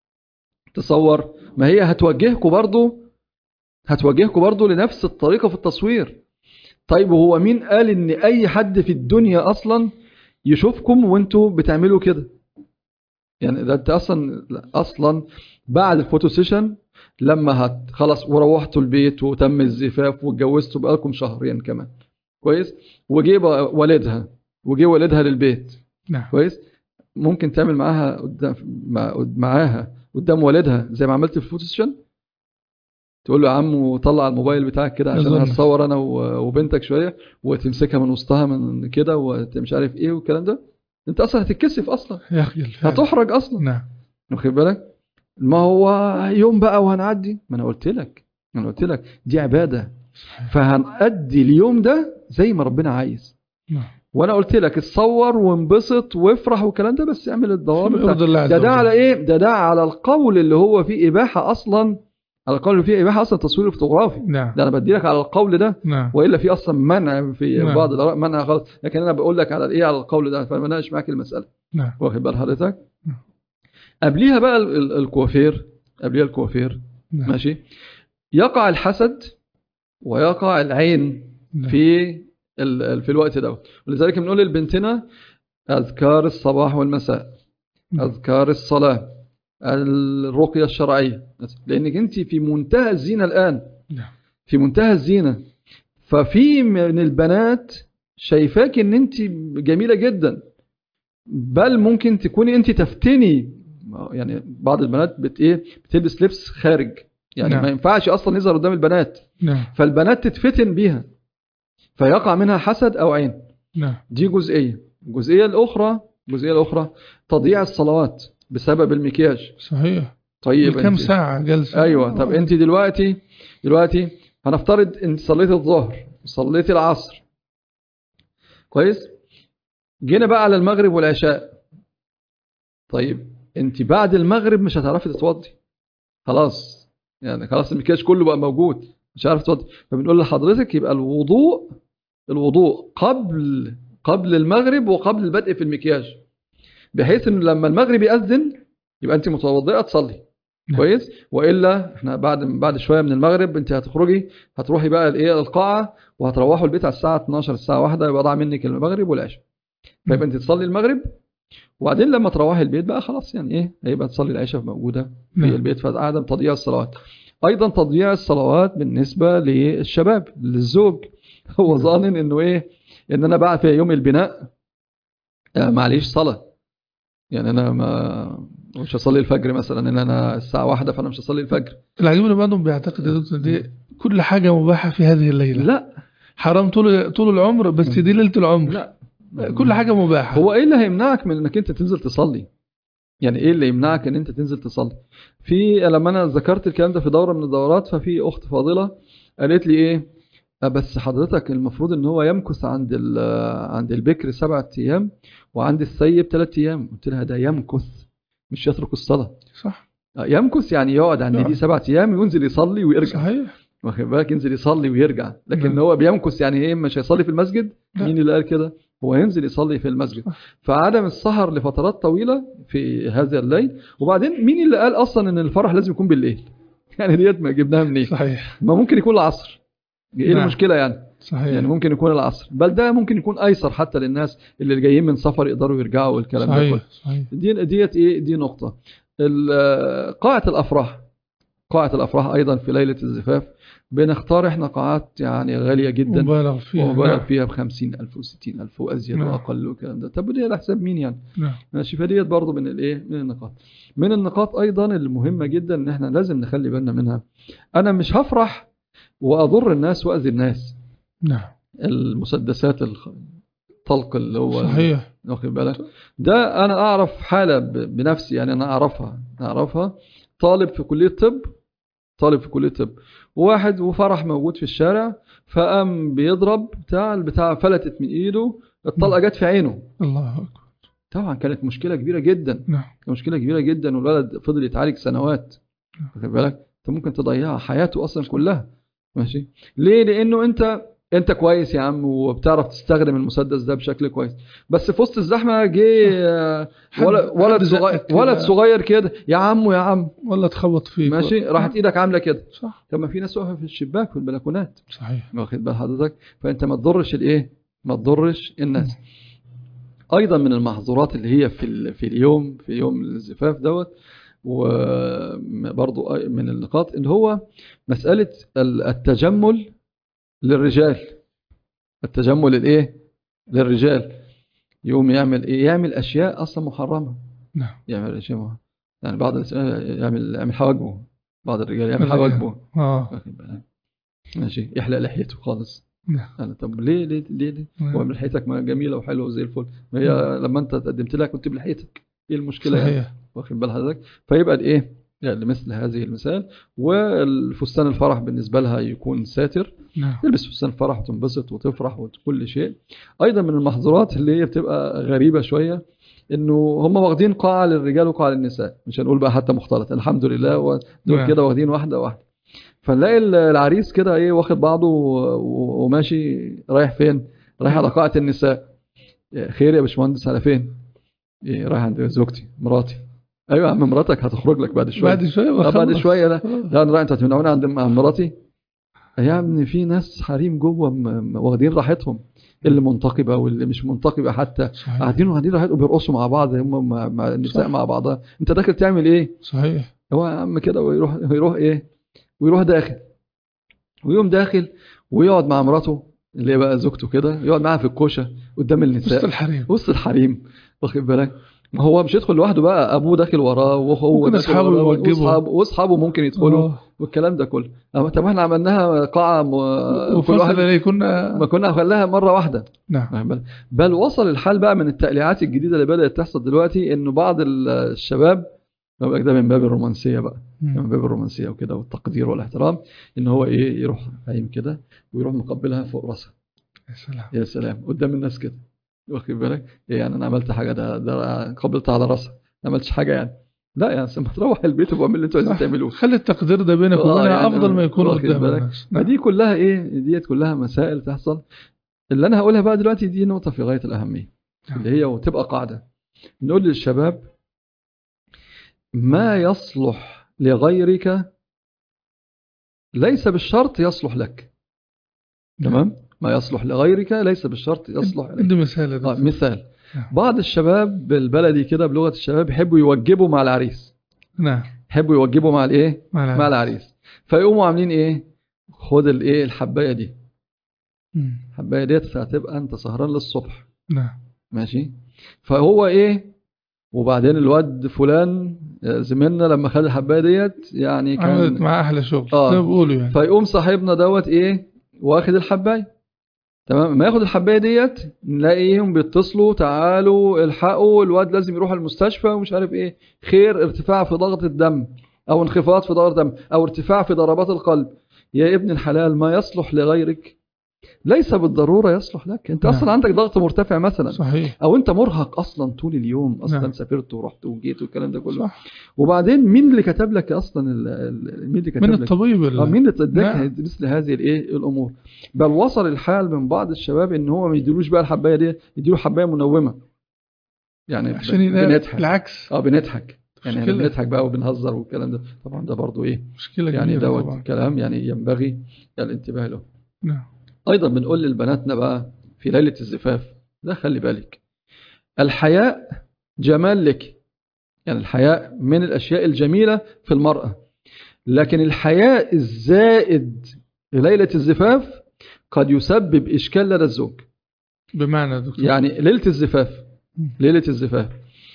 تصور ما هي هتوجهكم برضو هتوجهكم برضو لنفس الطريقه في التصوير طيب وهو مين قال ان اي حد في الدنيا اصلا يشوفكم وانتوا بتعملوا كده يعني ده انت اصلا اصلا بعد الفوتو سيشن لما هت خلاص وروحتوا البيت وتم الزفاف واتجوزتوا بقالكم شهرين كمان كويس وجي بقى والدها وجي والدها للبيت نعم كويس ممكن تعمل معاها قدام مع- معاها قدام والدها زي ما عملت في الفوتو سيشن تقول له يا عم وطلع الموبايل بتاعك كده عشان أظن. هتصور انا و- وبنتك شويه وتمسكها من وسطها من كده ومش عارف ايه والكلام ده انت اصلا هتتكسف اصلا يخجل فعلا. هتحرج اصلا نعم واخد بالك ما هو يوم بقى وهنعدي ما انا قلت لك ما انا قلت لك دي عباده فهنأدي اليوم ده زي ما ربنا عايز نعم وانا قلت لك اتصور وانبسط وافرح والكلام ده بس اعمل الضوابط يرضي الله عز ده ده وجل. على ايه ده ده على القول اللي هو فيه اباحه اصلا على القول اللي فيه اباحه اصلا تصوير فوتوغرافي نعم ده انا بدي لك على القول ده نعم والا في اصلا منع في نعم. بعض الاراء منع خالص لكن انا بقول لك على الايه على القول ده فما بناقش معاك المساله نعم واخد بال حضرتك نعم. قبليها بقى ال- ال- الكوافير قبليها الكوافير نعم ماشي يقع الحسد ويقع العين نعم. في ال- ال- في الوقت ده ولذلك بنقول لبنتنا اذكار الصباح والمساء نعم. اذكار الصلاه الرقيه الشرعيه لانك انت في منتهى الزينه الان نعم في منتهى الزينه ففي من البنات شايفاك ان انت جميله جدا بل ممكن تكوني انت تفتني يعني بعض البنات بت ايه بتلبس لبس خارج يعني نعم. ما ينفعش اصلا يظهر قدام البنات نعم فالبنات تتفتن بيها فيقع منها حسد او عين نعم دي جزئيه الجزئيه الاخرى الجزئيه الاخرى تضييع الصلوات بسبب المكياج صحيح طيب كم أنت- ساعة جلسة ايوه طب انت دلوقتي دلوقتي هنفترض انت صليت الظهر صليت العصر كويس جينا بقى على المغرب والعشاء طيب انت بعد المغرب مش هتعرفي تتوضي خلاص يعني خلاص المكياج كله بقى موجود مش عارف تتوضي فبنقول لحضرتك يبقى الوضوء الوضوء قبل قبل المغرب وقبل البدء في المكياج بحيث ان لما المغرب يأذن يبقى انت متوضئه تصلي نعم. كويس والا احنا بعد بعد شويه من المغرب انت هتخرجي هتروحي بقى الايه القاعه وهتروحوا البيت على الساعه 12 الساعه 1 يبقى ضاع منك المغرب والعشاء فيبقى انت تصلي المغرب وبعدين لما تروحي البيت بقى خلاص يعني ايه هيبقى تصلي العشاء موجوده في نعم. البيت فعدم تضييع الصلوات ايضا تضييع الصلوات بالنسبه للشباب للزوج هو ظانن انه ايه ان انا بقى في يوم البناء آه، معليش صلاه يعني انا ما مش هصلي الفجر مثلا ان انا الساعه واحدة فانا مش هصلي الفجر العجيب ان بعضهم بيعتقد يا دكتور دي كل حاجة مباحة في هذه الليلة لا حرام طول طول العمر بس دي ليلة العمر لا كل حاجة مباحة هو ايه اللي هيمنعك من انك انت تنزل تصلي يعني ايه اللي يمنعك ان انت تنزل تصلي في لما انا ذكرت الكلام ده في دوره من الدورات ففي اخت فاضله قالت لي ايه آه، بس حضرتك المفروض ان هو يمكث عند ال- عند البكر سبعة ايام وعند السيب ثلاث ايام قلت لها ده يمكث مش يترك الصلاه صح آه، يمكث يعني يقعد عند يقعد. دي سبعة ايام وينزل يصلي ويرجع صحيح واخد بالك ينزل يصلي ويرجع لكن نعم. هو بيمكث يعني ايه مش هيصلي في المسجد لا. مين اللي قال كده هو ينزل يصلي في المسجد فعدم السهر لفترات طويلة في هذا الليل وبعدين مين اللي قال اصلا ان الفرح لازم يكون بالليل يعني ديت ما جبناها منين صحيح ما ممكن يكون العصر ايه نعم. المشكلة يعني صحيح يعني ممكن يكون العصر بل ده ممكن يكون ايسر حتى للناس اللي جايين من سفر يقدروا يرجعوا والكلام ده كله صحيح صحيح دي ديت ايه دي نقطة ال- قاعة الافراح قاعة الافراح ايضا في ليلة الزفاف بنختار احنا قاعات يعني غالية جدا مبالغ فيها ومبالغ نعم. فيها ب 50000 و60000 وازيد نعم. واقل والكلام ده طب ودي على حساب مين يعني نعم ماشي فديت برضه من الايه من النقاط من النقاط ايضا المهمه جدا ان احنا لازم نخلي بالنا منها انا مش هفرح واضر الناس واذي الناس نعم المسدسات الخ- الطلق اللي هو صحيح واخد بالك ده انا اعرف حاله ب- بنفسي يعني انا اعرفها اعرفها طالب في كليه طب طالب في كليه طب واحد وفرح موجود في الشارع فقام بيضرب بتاع البتاع فلتت من ايده الطلقه جت في عينه الله أكبر طبعا كانت مشكله كبيره جدا نعم كانت مشكله كبيره جدا والولد فضل يتعالج سنوات واخد بالك انت ممكن تضيع حياته اصلا كلها ماشي ليه لانه انت انت كويس يا عم وبتعرف تستخدم المسدس ده بشكل كويس بس في وسط الزحمه جه آه، حد- ولد ولد حد صغير زقك كده. ولد صغير كده يا عم يا عم ولا تخبط فيك ماشي راحت ايدك عامله كده صح طب ما في ناس واقفه في الشباك في البلكونات صحيح واخد بال حضرتك فانت ما تضرش الايه ما تضرش الناس ايضا من المحظورات اللي هي في ال- في اليوم في يوم الزفاف دوت وبرضو من النقاط اللي هو مسألة ال- التجمل للرجال التجمل الايه للرجال يقوم يعمل ايه يعمل اشياء اصلا محرمة نعم يعمل اشياء محرمة. يعني بعض الناس يعمل يعمل حواجبه بعض الرجال يعمل الرجال. حواجبه اه واخد بالك؟ ماشي يحلق لحيته خالص نعم انا طب ليه ليه ليه, ليه؟ نعم. هو لحيتك ما جميله وحلوه وزي الفل ما هي لما انت تقدمت لها كنت بلحيتك ايه المشكله يعني صحيح واخد بال حضرتك فيبقى الايه يعني لمثل هذه المثال والفستان الفرح بالنسبه لها يكون ساتر نعم تلبس فستان الفرح وتنبسط وتفرح وكل شيء ايضا من المحظورات اللي هي بتبقى غريبه شويه انه هم واخدين قاعه للرجال وقاعه للنساء مش هنقول بقى حتى مختلط الحمد لله ودول نعم. كده واخدين واحده واحده فنلاقي العريس كده ايه واخد بعضه و- و- وماشي رايح فين رايح على قاعه النساء إيه، خير يا باشمهندس على فين إيه رايح عند زوجتي مراتي ايوه يا عم مراتك هتخرج لك بعد شويه بعد شوية آه، بعد بخلص. شويه لا آه. لا انا رايح انت هتمنعوني عند م- مراتي يا ابني في ناس حريم جوه م- م- واخدين راحتهم اللي منتقبه واللي مش منتقبه حتى صحيح قاعدين واخدين راحتهم بيرقصوا مع بعض هم مع, مع النساء صح. مع بعضها انت داخل تعمل ايه صحيح هو يا عم كده ويروح ويروح ايه ويروح داخل ويقوم داخل ويقعد مع مراته اللي هي بقى زوجته كده يقعد معاها في الكوشه قدام وسط النساء الحريم وسط الحريم واخد بالك ما هو مش يدخل لوحده بقى ابوه داخل وراه وهو ممكن داخل أصحابه وراه، يوجبوا. واصحابه واصحابه ممكن يدخلوا آه. والكلام ده كله أما طب احنا عملناها قاعه م... كل وفصل واحد إليه كنا ما كنا خلاها مره واحده نعم بل, بل وصل الحال بقى من التقليعات الجديده اللي بدات تحصل دلوقتي انه بعض ال- الشباب بقول لك ده من باب الرومانسيه بقى من مم. باب الرومانسيه وكده والتقدير والاحترام ان هو ايه يروح قايم كده ويروح مقبلها فوق راسها يا سلام يا سلام قدام الناس كده واخد بالك إيه يعني انا عملت حاجه ده ده قبلتها على راسها ما عملتش حاجه يعني لا يعني ما تروح البيت وبعمل اللي انتوا عايزين صح. تعملوه خلي التقدير ده بينك آه، وبينها يعني افضل ما يكون واخد قدام بالك؟ الناس ما نعم. دي كلها ايه ديت كلها مسائل تحصل اللي انا هقولها بقى دلوقتي دي نقطه في غايه الاهميه نعم. اللي هي وتبقى قاعده نقول للشباب ما يصلح لغيرك ليس بالشرط يصلح لك تمام ما يصلح لغيرك ليس بالشرط يصلح لك ادي مثال يا آه، دكتور. مثال نعم. بعض الشباب بالبلدي كده بلغه الشباب يحبوا يوجبوا مع العريس نعم يحبوا يوجبوا مع الايه مع مع العريس فيقوموا عاملين ايه خد الايه الحبايه دي مم. الحبايه ديت هتبقى انت سهران للصبح نعم ماشي فهو ايه وبعدين الواد فلان آه، زميلنا لما خد الحبايه ديت يعني عملت كان معاه احلى شغل آه. زي ما بيقولوا يعني فيقوم صاحبنا دوت ايه واخد الحبايه تمام ما ياخد الحبايه ديت نلاقيهم بيتصلوا تعالوا الحقوا الواد لازم يروح المستشفى ومش عارف ايه خير ارتفاع في ضغط الدم او انخفاض في ضغط الدم او ارتفاع في ضربات القلب يا ابن الحلال ما يصلح لغيرك ليس بالضروره يصلح لك انت نعم. اصلا عندك ضغط مرتفع مثلا صحيح او انت مرهق اصلا طول اليوم اصلا نعم. سافرت ورحت وجيت والكلام ده كله صح وبعدين مين اللي كتب لك اصلا ال- ال- مين اللي كتب من لك الطبيب ال- اه مين اللي اداك نعم. مثل هذه الايه الامور بل وصل الحال من بعض الشباب ان هو ما يديلوش بقى الحبايه دي يديله حبايه منومه يعني عشان ب- ينام بنضحك العكس اه بنضحك يعني احنا مشكلة. بنضحك بقى وبنهزر والكلام ده طبعا ده برضو ايه مشكلة يعني كبيرة دوت طبعا كلام يعني ينبغي الانتباه له نعم ايضا بنقول لبناتنا بقى في ليله الزفاف ده خلي بالك الحياء جمال لك يعني الحياء من الاشياء الجميله في المراه لكن الحياء الزائد في ليله الزفاف قد يسبب اشكال لدى الزوج بمعنى يا دكتور يعني ليله الزفاف مم. ليله الزفاف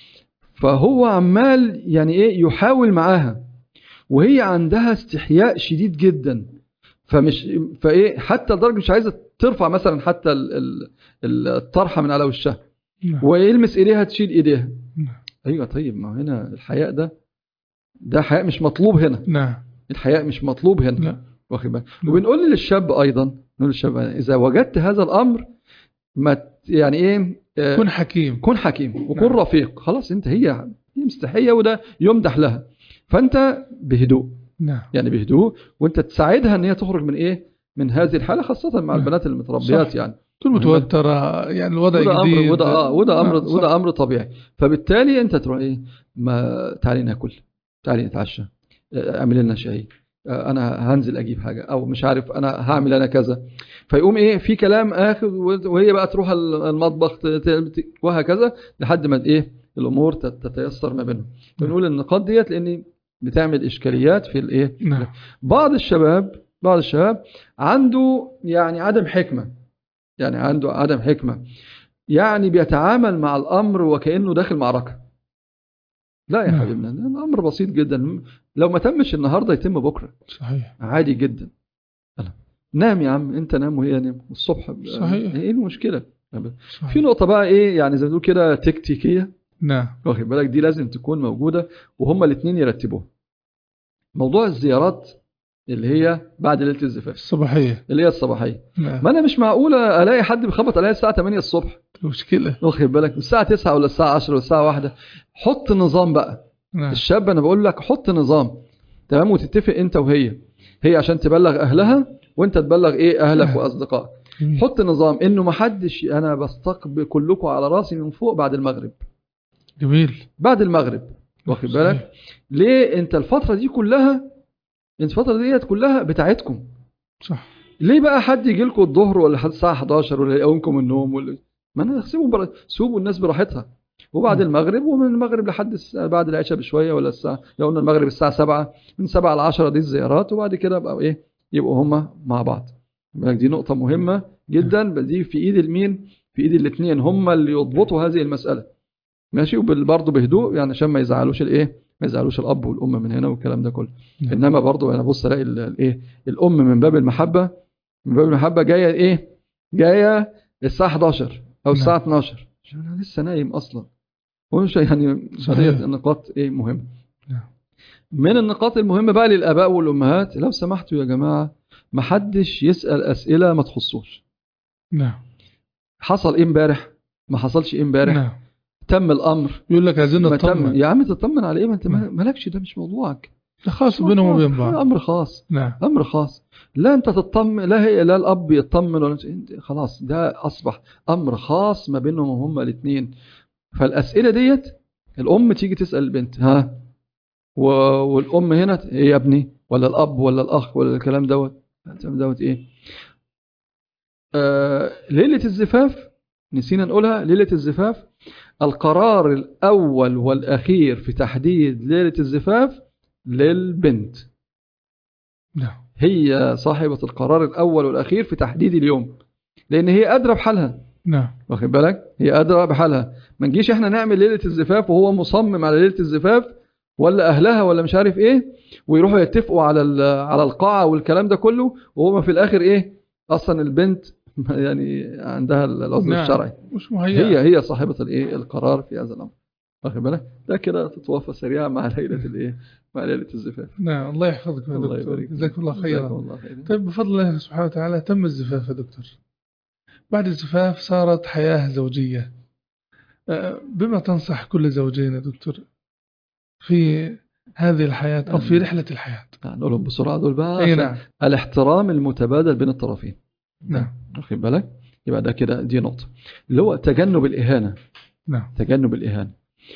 فهو عمال يعني ايه يحاول معاها وهي عندها استحياء شديد جدا فمش فايه حتى لدرجه مش عايزه ترفع مثلا حتى ال- ال- الطرحه من على وشها نعم. ويلمس ايديها تشيل ايديها نعم. ايوه طيب ما هنا الحياء ده ده حياء مش مطلوب هنا نعم الحياء مش مطلوب هنا لا واخد بالك نعم. وبنقول للشاب ايضا نقول للشاب اذا وجدت هذا الامر ما ت- يعني ايه آه، كن حكيم كن حكيم وكن نعم. رفيق خلاص انت هي هي مستحيه وده يمدح لها فانت بهدوء نعم يعني بهدوء وانت تساعدها ان هي تخرج من ايه من هذه الحاله خاصه مع نعم. البنات المتربيات صح. يعني تكون متوترة يعني الوضع وده جديد امر وده اه وده امر نعم، صح. وده امر طبيعي فبالتالي انت تروح ايه ما تعالي ناكل تعالي نتعشى آه، اعمل لنا شاي آه، انا هنزل اجيب حاجه او مش عارف انا هعمل انا كذا فيقوم ايه في كلام اخر وهي بقى تروح المطبخ ت- ت- وهكذا لحد ما ايه الامور تت- تتيسر ما بينهم بنقول النقاط ديت لان بتعمل اشكاليات في الايه نعم بعض الشباب بعض الشباب عنده يعني عدم حكمة يعني عنده عدم حكمة يعني بيتعامل مع الأمر وكأنه داخل معركة لا يا نعم. حبيبنا الأمر بسيط جدا لو ما تمش النهاردة يتم بكرة صحيح عادي جدا أنا. نام يا عم انت نام وهي نام والصبح صحيح. ايه المشكلة صحيح. في نقطة بقى ايه يعني زي ما نقول كده تكتيكية نعم واخد بالك دي لازم تكون موجودة وهما الاثنين يرتبوها موضوع الزيارات اللي هي بعد ليلة الزفاف الصباحية اللي هي الصباحيه نعم ما انا مش معقوله الاقي حد بيخبط عليا الساعه 8 الصبح مشكلة واخد بالك الساعه 9 ولا الساعه 10 ولا الساعه 1 حط نظام بقى نعم الشاب انا بقول لك حط نظام تمام وتتفق انت وهي هي عشان تبلغ اهلها وانت تبلغ ايه اهلك نعم. واصدقائك جميل. حط نظام انه ما حدش انا بستقبل كلكم على راسي من فوق بعد المغرب جميل بعد المغرب واخد صحيح. بالك ليه انت الفتره دي كلها انت الفتره ديت كلها بتاعتكم صح ليه بقى حد يجي لكم الظهر ولا حد الساعه 11 ولا يقومكم من النوم ولا ما انا سيبوا بر... سيبوا الناس براحتها وبعد م. المغرب ومن المغرب لحد الساعة بعد العشاء بشويه ولا الساعه لو قلنا المغرب الساعه 7 من 7 ل 10 دي الزيارات وبعد كده بقى ايه يبقوا هما مع بعض بالك دي نقطه مهمه جدا بل دي في ايد المين في ايد الاثنين هما اللي يضبطوا هذه المساله ماشي وبرضه بهدوء يعني عشان ما يزعلوش الايه ما يزعلوش الاب والام من هنا والكلام ده كله نعم. انما برضه انا بص الاقي ال- الايه الام من باب المحبه من باب المحبه جايه ايه جايه الساعه 11 او الساعه 12 عشان انا لسه نايم اصلا ومش يعني صحيح. قضيه نقاط ايه مهمه نعم. من النقاط المهمه بقى للاباء والامهات لو سمحتوا يا جماعه ما حدش يسال اسئله ما تخصوش نعم حصل ايه امبارح ما حصلش ايه امبارح نعم تم الامر يقول لك عايزين ما تم نطمن يا عم تطمن على ايه ما انت نعم. مالكش ده مش موضوعك ده خاص بينهم وبين بعض امر خاص نعم امر خاص لا انت تطمن لا هي لا الاب يطمن ولا انت خلاص ده اصبح امر خاص ما بينهم هما الاثنين فالاسئله ديت الام تيجي تسال البنت ها و... والام هنا ايه يا ابني ولا الاب ولا الاخ ولا الكلام دوت الكلام دوت ايه آه ليله الزفاف نسينا نقولها ليله الزفاف القرار الاول والاخير في تحديد ليله الزفاف للبنت نعم هي صاحبة القرار الأول والأخير في تحديد اليوم لأن هي أدرى بحالها نعم واخد بالك هي أدرى بحالها ما نجيش إحنا نعمل ليلة الزفاف وهو مصمم على ليلة الزفاف ولا أهلها ولا مش عارف إيه ويروحوا يتفقوا على ال- على القاعة والكلام ده كله وهو في الآخر إيه أصلا البنت يعني عندها العذر نعم. الشرعي مش مهيئة هي هي صاحبة الإيه القرار في هذا الأمر واخد بالك ده كده تتوافى سريعا مع ليلة الإيه مع ليلة الزفاف نعم الله يحفظك يا الله دكتور يبارك فيك. جزاك الله جزاكم خيرا الله خيرا طيب بفضل الله سبحانه وتعالى تم الزفاف يا دكتور بعد الزفاف صارت حياة زوجية أه، بما تنصح كل زوجين يا دكتور في هذه الحياة أو في رحلة الحياة نقولهم بسرعة دول بقى أي عشان نعم الاحترام المتبادل بين الطرفين نعم واخد بالك يبقى ده كده دي نقطة اللي هو تجنب الإهانة نعم تجنب الإهانة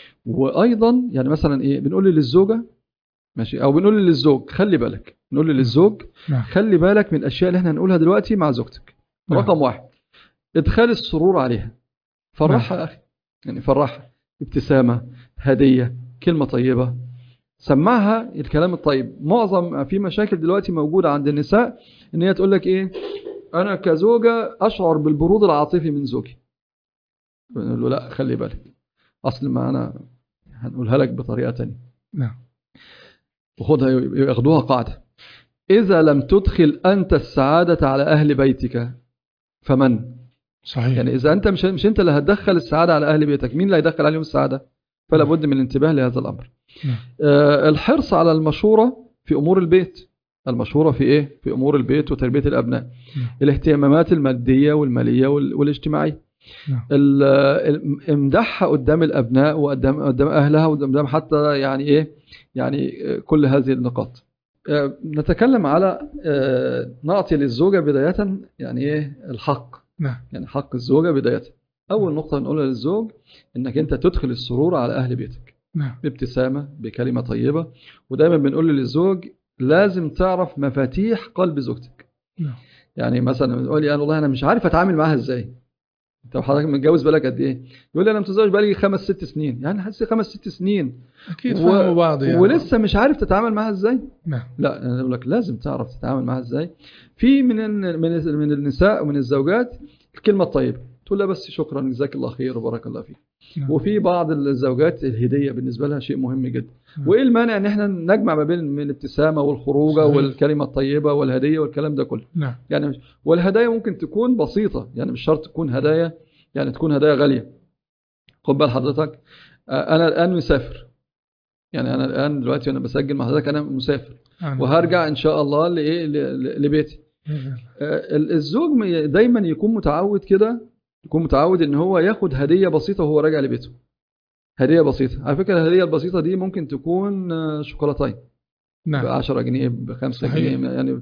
وأيضا يعني مثلا إيه بنقول للزوجة ماشي أو بنقول للزوج خلي بالك نقول للزوج نعم خلي بالك من الأشياء اللي احنا هنقولها دلوقتي مع زوجتك نعم. رقم واحد ادخال السرور عليها فرحها يا أخي يعني فرحها ابتسامة هدية كلمة طيبة سمعها الكلام الطيب معظم في مشاكل دلوقتي موجودة عند النساء ان هي تقول لك ايه انا كزوجة اشعر بالبرود العاطفي من زوجي بنقول له لا خلي بالك اصل ما انا هنقولها لك بطريقة تانية نعم وخدها ياخدوها قاعدة إذا لم تدخل أنت السعادة على أهل بيتك فمن؟ صحيح يعني إذا أنت مش مش أنت اللي هتدخل السعادة على أهل بيتك مين اللي هيدخل عليهم السعادة؟ فلا بد من الانتباه لهذا الأمر نعم. آه، الحرص على المشورة في أمور البيت المشورة في إيه؟ في أمور البيت وتربية الأبناء نعم. الاهتمامات المادية والمالية وال- والاجتماعية نعم ال- ال- امدحها قدام الابناء وقدام قدام اهلها وقدام حتى يعني ايه يعني آه، كل هذه النقاط آه، نتكلم على آه، نعطي للزوجه بدايه يعني ايه الحق نعم يعني حق الزوجه بدايه اول نقطه نقولها للزوج انك انت تدخل السرور على اهل بيتك نعم بابتسامه بكلمه طيبه ودايما بنقول للزوج لازم تعرف مفاتيح قلب زوجتك نعم يعني مثلا يقول لي انا والله انا مش عارف اتعامل معاها ازاي انت حضرتك متجوز بالك قد ايه يقول لي انا متزوج بقالي خمس ست سنين يعني حاسس خمس ست سنين أكيد و- فهموا بعض يعني ولسه مش عارف تتعامل معاها ازاي نعم لا انا بقول لك لازم تعرف تتعامل معاها ازاي في من ال- من ال- من النساء ومن الزوجات الكلمه الطيبه تقول لها بس شكرا جزاك الله خير وبارك الله فيك نعم. وفي بعض الزوجات الهديه بالنسبه لها شيء مهم جدا نعم. وايه المانع ان احنا نجمع ما بين من الابتسامه والخروجه صحيح. والكلمه الطيبه والهديه والكلام ده كله نعم يعني مش والهدايا ممكن تكون بسيطة يعني مش شرط تكون هدايا يعني تكون هدايا غالية خد بال حضرتك آه، أنا الآن مسافر يعني أنا الآن دلوقتي وأنا بسجل مع حضرتك أنا مسافر نعم. وهرجع إن شاء الله لإيه ل- ل- لبيتي بإذن آه، ال- الزوج م- دايما يكون متعود كده يكون متعود إن هو ياخد هدية بسيطة وهو راجع لبيته هدية بسيطة على فكرة الهدية البسيطة دي ممكن تكون آه، شوكولاتاية ب نعم 10 جنيه ب 5 صحيح. جنيه يعني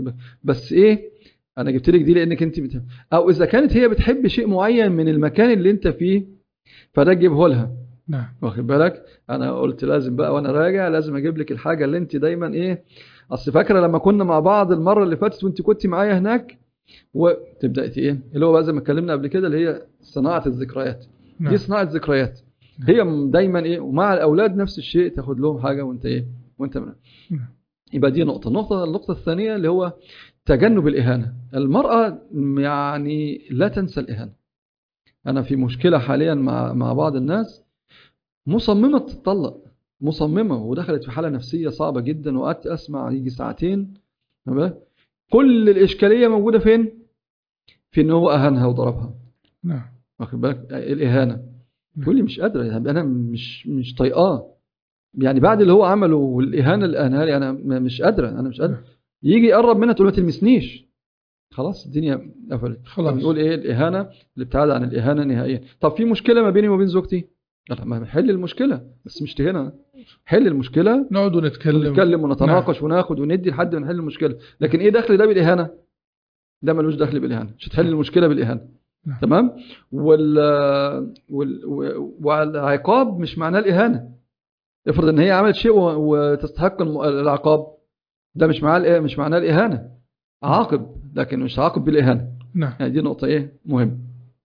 بس ايه انا جبت لك دي لانك انت بت... او اذا كانت هي بتحب شيء معين من المكان اللي انت فيه فده تجيبه لها نعم واخد بالك انا قلت لازم بقى وانا راجع لازم اجيب لك الحاجه اللي انت دايما ايه اصل فاكره لما كنا مع بعض المره اللي فاتت وانت كنت معايا هناك وتبدا ايه اللي هو بقى زي ما اتكلمنا قبل كده اللي هي صناعه الذكريات نعم دي صناعه ذكريات هي م- دايما ايه ومع الاولاد نفس الشيء تاخد لهم حاجه وانت ايه وانت من نعم. يبقى دي نقطه النقطه النقطه الثانيه اللي هو تجنب الاهانه المراه يعني لا تنسى الاهانه انا في مشكله حاليا مع مع بعض الناس مصممة تتطلق مصممة ودخلت في حالة نفسية صعبة جدا وقعدت أسمع يجي ساعتين تمام؟ كل الإشكالية موجودة فين؟ في إن هو أهانها وضربها نعم واخد بالك الإهانة نعم. تقول لي مش قادرة يعني أنا مش مش طايقاه يعني بعد اللي هو عمله والإهانة اللي أهانها لي أنا م- مش قادرة أنا مش قادرة يجي يقرب منها تقول ما تلمسنيش خلاص الدنيا قفلت خلاص. بنقول ايه الاهانه الابتعاد عن الاهانه نهائيا طب في مشكله ما بيني وما بين زوجتي لا ما حل المشكله بس مش تهنا حل المشكله نقعد ونتكلم نتكلم ونتناقش وناخد وندي لحد ما نحل المشكله لكن ايه دخل ده بالاهانه ده ملوش دخل بالاهانه مش هتحل المشكله بالاهانه نعم. تمام وال وال والعقاب مش معناه الاهانه افرض ان هي عملت شيء و- وتستحق الم- العقاب ده مش معناه الإيه- مش معناه الاهانه عاقب لكن مش عاقب بالاهانه نعم يعني دي نقطة إيه مهمة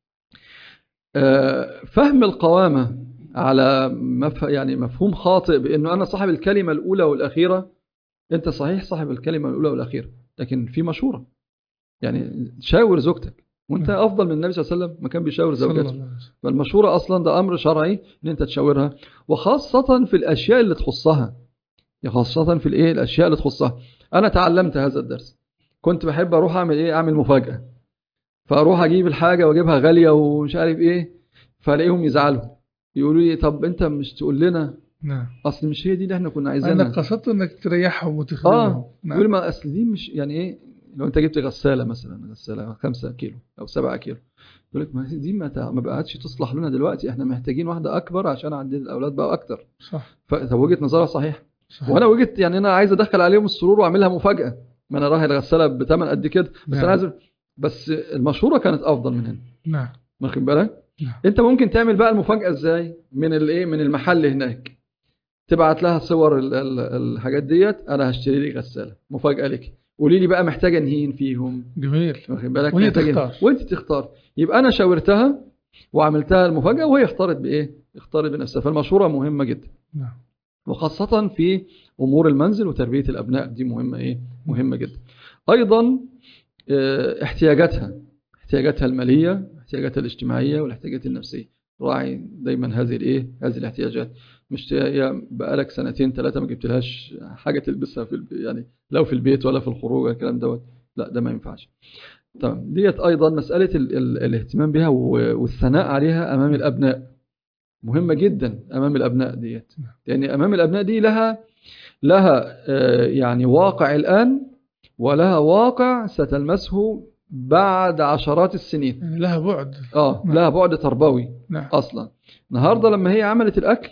آه، فهم القوامة على مف... يعني مفهوم خاطئ بأنه أنا صاحب الكلمة الأولى والأخيرة أنت صحيح صاحب الكلمة الأولى والأخيرة لكن في مشورة يعني شاور زوجتك وأنت نعم. أفضل من النبي صلى الله عليه وسلم ما كان بيشاور صلى الله زوجته عليه وسلم. فالمشورة أصلا ده أمر شرعي إن أنت تشاورها وخاصة في الأشياء اللي تخصها يعني خاصة في الإيه الأشياء اللي تخصها أنا تعلمت هذا الدرس كنت بحب أروح أعمل إيه أعمل مفاجأة فاروح اجيب الحاجه واجيبها غاليه ومش عارف ايه فالاقيهم يزعلوا يقولوا لي طب انت مش تقول لنا نعم اصل مش هي دي اللي احنا كنا انا عايزينها قصدت انك تريحهم وتخدمهم اه نعم. يقول ما اصل دي مش يعني ايه لو انت جبت غساله مثلا غساله 5 كيلو او 7 كيلو يقول لك ما هي دي ما, تع- ما بقتش تصلح لنا دلوقتي احنا محتاجين واحده اكبر عشان عندنا الاولاد بقى اكتر صح فطب وجهه نظرها صحيح صح وانا وجهه يعني انا عايز ادخل عليهم السرور واعملها مفاجاه ما انا رايح الغساله بثمن قد كده بس نعم. انا عايز بس المشوره كانت افضل من هنا نعم واخد بالك نعم. انت ممكن تعمل بقى المفاجاه ازاي من الايه من المحل هناك تبعت لها صور ال- ال- الحاجات ديت انا هشتري لي غساله مفاجاه لك قولي لي بقى محتاجه نهين فيهم جميل واخد بالك وهي محتاجة تختار. وانت تختار يبقى انا شاورتها وعملتها المفاجاه وهي اختارت بايه اختارت بنفسها فالمشوره مهمه جدا نعم وخاصة في أمور المنزل وتربية الأبناء دي مهمة إيه؟ مهمة جدا. أيضا آه، احتياجاتها احتياجاتها المالية احتياجاتها الاجتماعية والاحتياجات النفسية. راعي دايما هذه الإيه؟ هذه الاحتياجات. مش هي بقالك سنتين ثلاثة ما جبتلهاش حاجة تلبسها في البيت يعني لو في البيت ولا في الخروج ولا الكلام دوت لا ده ما ينفعش. تمام ديت أيضا مسألة ال ال الاهتمام بها و- والثناء عليها أمام الأبناء. مهمة جدا أمام الأبناء ديت. يعني امام الابناء دي لها لها آه، يعني واقع الان ولها واقع ستلمسه بعد عشرات السنين يعني لها بعد اه نعم. لها بعد تربوي نعم اصلا النهارده لما هي عملت الاكل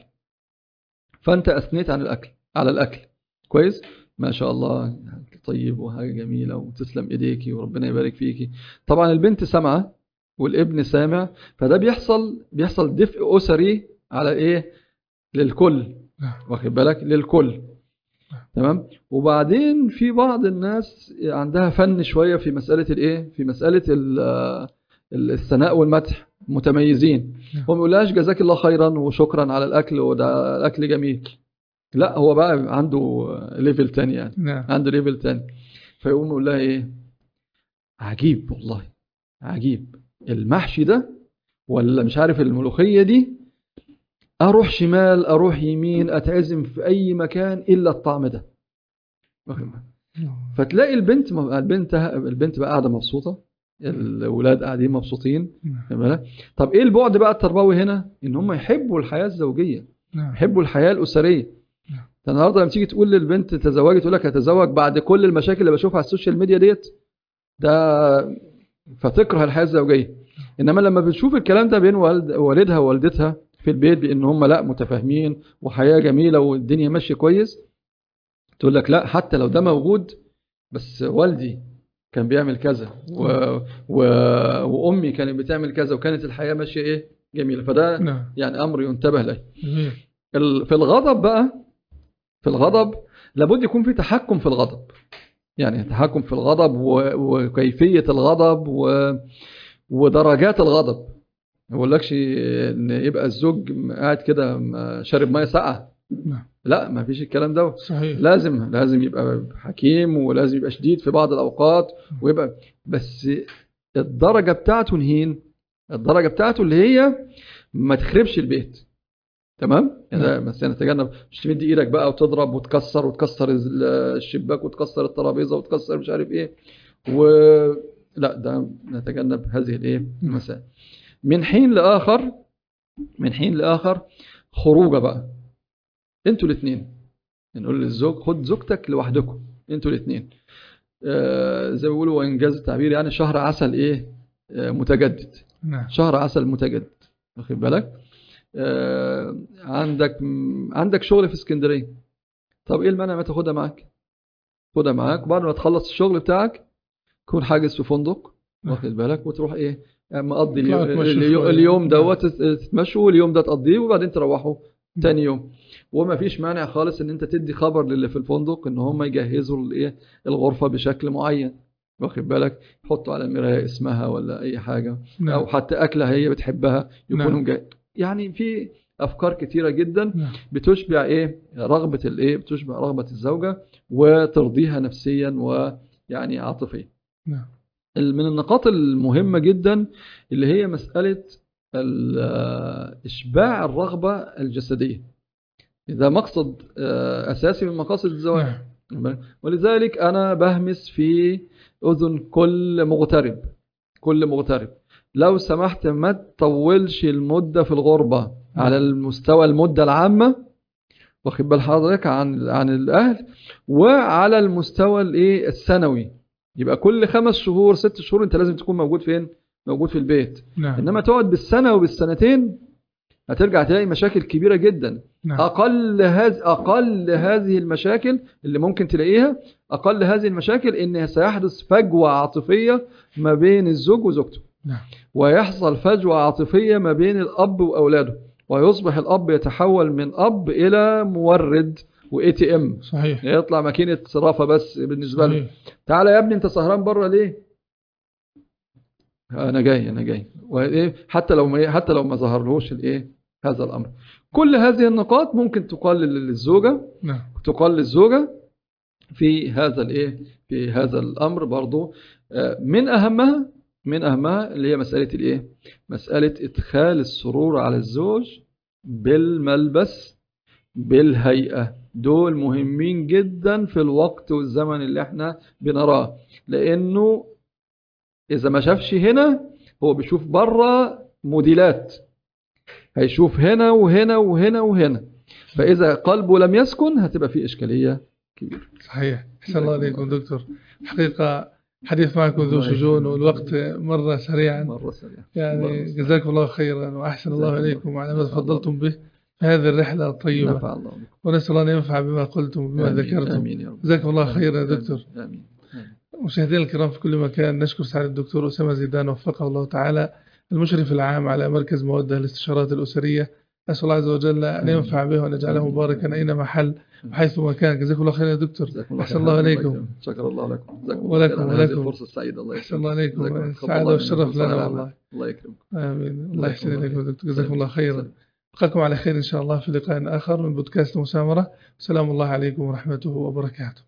فانت اثنيت عن الاكل على الاكل كويس ما شاء الله طيب وحاجه جميله وتسلم ايديكي وربنا يبارك فيكي طبعا البنت سامعه والابن سامع فده بيحصل بيحصل دفء اسري على ايه للكل نعم واخد بالك للكل تمام وبعدين في بعض الناس عندها فن شويه في مساله الايه في مساله ال- ال- الثناء والمدح متميزين نعم. هو ما يقولهاش جزاك الله خيرا وشكرا على الاكل وده الاكل جميل لا هو بقى عنده ليفل تاني يعني نعم عنده ليفل تاني فيقوم يقول لها ايه عجيب والله عجيب المحشي ده ولا مش عارف الملوخيه دي اروح شمال اروح يمين اتعزم في اي مكان الا الطعم ده واخد بالك؟ فتلاقي البنت البنت البنت بقى قاعده مبسوطه الولاد قاعدين مبسوطين نعم واخد بالك؟ طب ايه البعد بقى التربوي هنا ان هم يحبوا الحياه الزوجيه نعم يحبوا الحياه الاسريه نعم. أنت النهارده لما تيجي تقول للبنت تزوجي تقول لك هتزوج بعد كل المشاكل اللي بشوفها على السوشيال ميديا ديت ده فتكره الحياه الزوجيه انما لما بتشوف الكلام ده بين والد والدها ووالدتها في البيت بان هم لا متفاهمين وحياه جميله والدنيا ماشيه كويس تقول لك لا حتى لو ده موجود بس والدي كان بيعمل كذا و... و... وامي كانت بتعمل كذا وكانت الحياه ماشيه ايه جميله فده نعم يعني امر ينتبه له جميل ال- في الغضب بقى في الغضب لابد يكون في تحكم في الغضب يعني تحكم في الغضب و- وكيفية الغضب و... ودرجات الغضب ما بقولكش ان يبقى الزوج قاعد كده م- شارب ميه ساقعه نعم لا ما فيش الكلام ده صحيح لازم لازم يبقى حكيم ولازم يبقى شديد في بعض الاوقات ويبقى بس الدرجه بتاعته نهين الدرجه بتاعته اللي هي ما تخربش البيت تمام يعني ده مثلا نتجنب مش تمد ايدك بقى وتضرب وتكسر وتكسر ال- الشباك وتكسر الترابيزه وتكسر مش عارف ايه و لا ده نتجنب هذه الايه المسائل من حين لاخر من حين لاخر خروجه بقى انتوا الاثنين نقول للزوج خد زوجتك لوحدكم انتوا الاثنين آه زي ما بيقولوا انجاز التعبير يعني شهر عسل ايه آه متجدد نعم شهر عسل متجدد واخد بالك آه عندك م- عندك شغل في اسكندريه طب ايه المانع ما تاخدها معاك خدها معاك بعد ما تخلص الشغل بتاعك تكون حاجز في فندق واخد بالك وتروح ايه يعني مقضي اليوم, تطلعوا تمشوا اليوم, شوية. اليوم دوت تتمشوا واليوم ده تقضيه وبعدين تروحوا تاني يوم وما فيش مانع خالص ان انت تدي خبر للي في الفندق ان هم يجهزوا الايه الغرفه بشكل معين واخد بالك يحطوا على المرايه اسمها ولا اي حاجه نعم او حتى اكله هي بتحبها يكونوا نعم. جاي يعني في افكار كتيره جدا نعم بتشبع ايه رغبه الايه بتشبع رغبه الزوجه وترضيها نفسيا ويعني عاطفيا نعم ال- من النقاط المهمه جدا اللي هي مساله ال- اشباع الرغبه الجسديه ده مقصد آه، اساسي من مقاصد الزواج نعم ولذلك أنا بهمس في أذن كل مغترب كل مغترب لو سمحت ما تطولش المدة في الغربة على المستوى المدة العامة واخد بال حضرتك عن عن الأهل وعلى المستوى الايه السنوي يبقى كل خمس شهور ست شهور أنت لازم تكون موجود فين؟ موجود في البيت نعم إنما تقعد بالسنة وبالسنتين هترجع تلاقي مشاكل كبيرة جدا نعم اقل هذه اقل هذه المشاكل اللي ممكن تلاقيها اقل هذه المشاكل ان سيحدث فجوه عاطفيه ما بين الزوج وزوجته نعم ويحصل فجوه عاطفيه ما بين الاب واولاده ويصبح الاب يتحول من اب الى مورد واي تي ام صحيح يطلع ماكينه صرافه بس بالنسبه له صحيح تعالى يا ابني انت سهران بره ليه انا جاي انا جاي وايه حتى لو ما حتى لو ما ظهرلهوش الايه هذا الامر كل هذه النقاط ممكن تقال للزوجه نعم تقال للزوجه في هذا الايه في هذا الامر برضو آه، من اهمها من اهمها اللي هي مساله الايه مساله ادخال السرور على الزوج بالملبس بالهيئه دول مهمين جدا في الوقت والزمن اللي احنا بنراه لانه اذا ما شافش هنا هو بيشوف بره موديلات هيشوف هنا وهنا وهنا وهنا فاذا قلبه لم يسكن هتبقى في اشكاليه كبيره صحيح أحسن الله عليكم دكتور حقيقة حديث معكم ذو شجون والوقت مر سريعا مره سريعه يعني جزاكم الله خيرا وأحسن الله عليكم على ما تفضلتم به في هذه الرحلة الطيبة نفع الله بكم ونسأل الله أن ينفع بما قلتم وبما آمين، ذكرتم امين يا رب جزاكم الله آمين، خيرا يا آمين، دكتور امين مشاهدينا الكرام في كل مكان نشكر سعادة الدكتور أسامة زيدان وفقه الله تعالى المشرف العام على مركز مودة للاستشارات الأسرية أسأل الله عز وجل أن ينفع به وأن يجعله مباركا أينما حل وحيثما كان جزاكم الله خيرا يا دكتور جزاكم الله أحسن خير. الله عليكم شكر الله لكم جزاكم الله ولكم- خير على هذه ولكم. الفرصه السعيده الله أحسن الله جزاكم عليكم الله. السعادة الله والشرف منكم. لنا سلام. والله الله يكرمكم آمين الله يحسن الله إليكم خير. دكتور جزاكم الله خيرا سلام. ألقاكم على خير إن شاء الله في لقاء آخر من بودكاست مسامرة سلام الله عليكم ورحمته وبركاته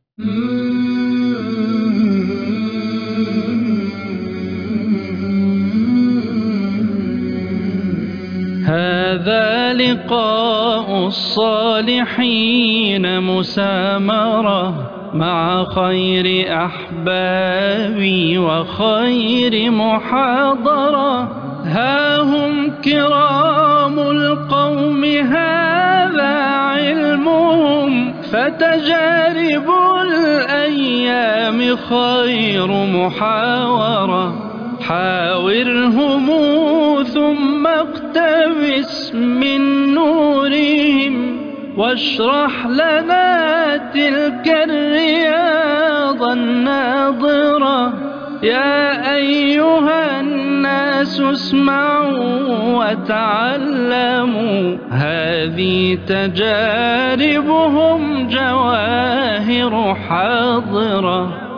هذا لقاء الصالحين مسامرة مع خير أحبابي وخير محاضرة ها هم كرام القوم هذا علمهم فتجارب الأيام خير محاورة حاورهم ثم اقتبس من نورهم واشرح لنا تلك الرياض الناظرة يا أيها الناس اسمعوا وتعلموا هذه تجاربهم جواهر حاضرة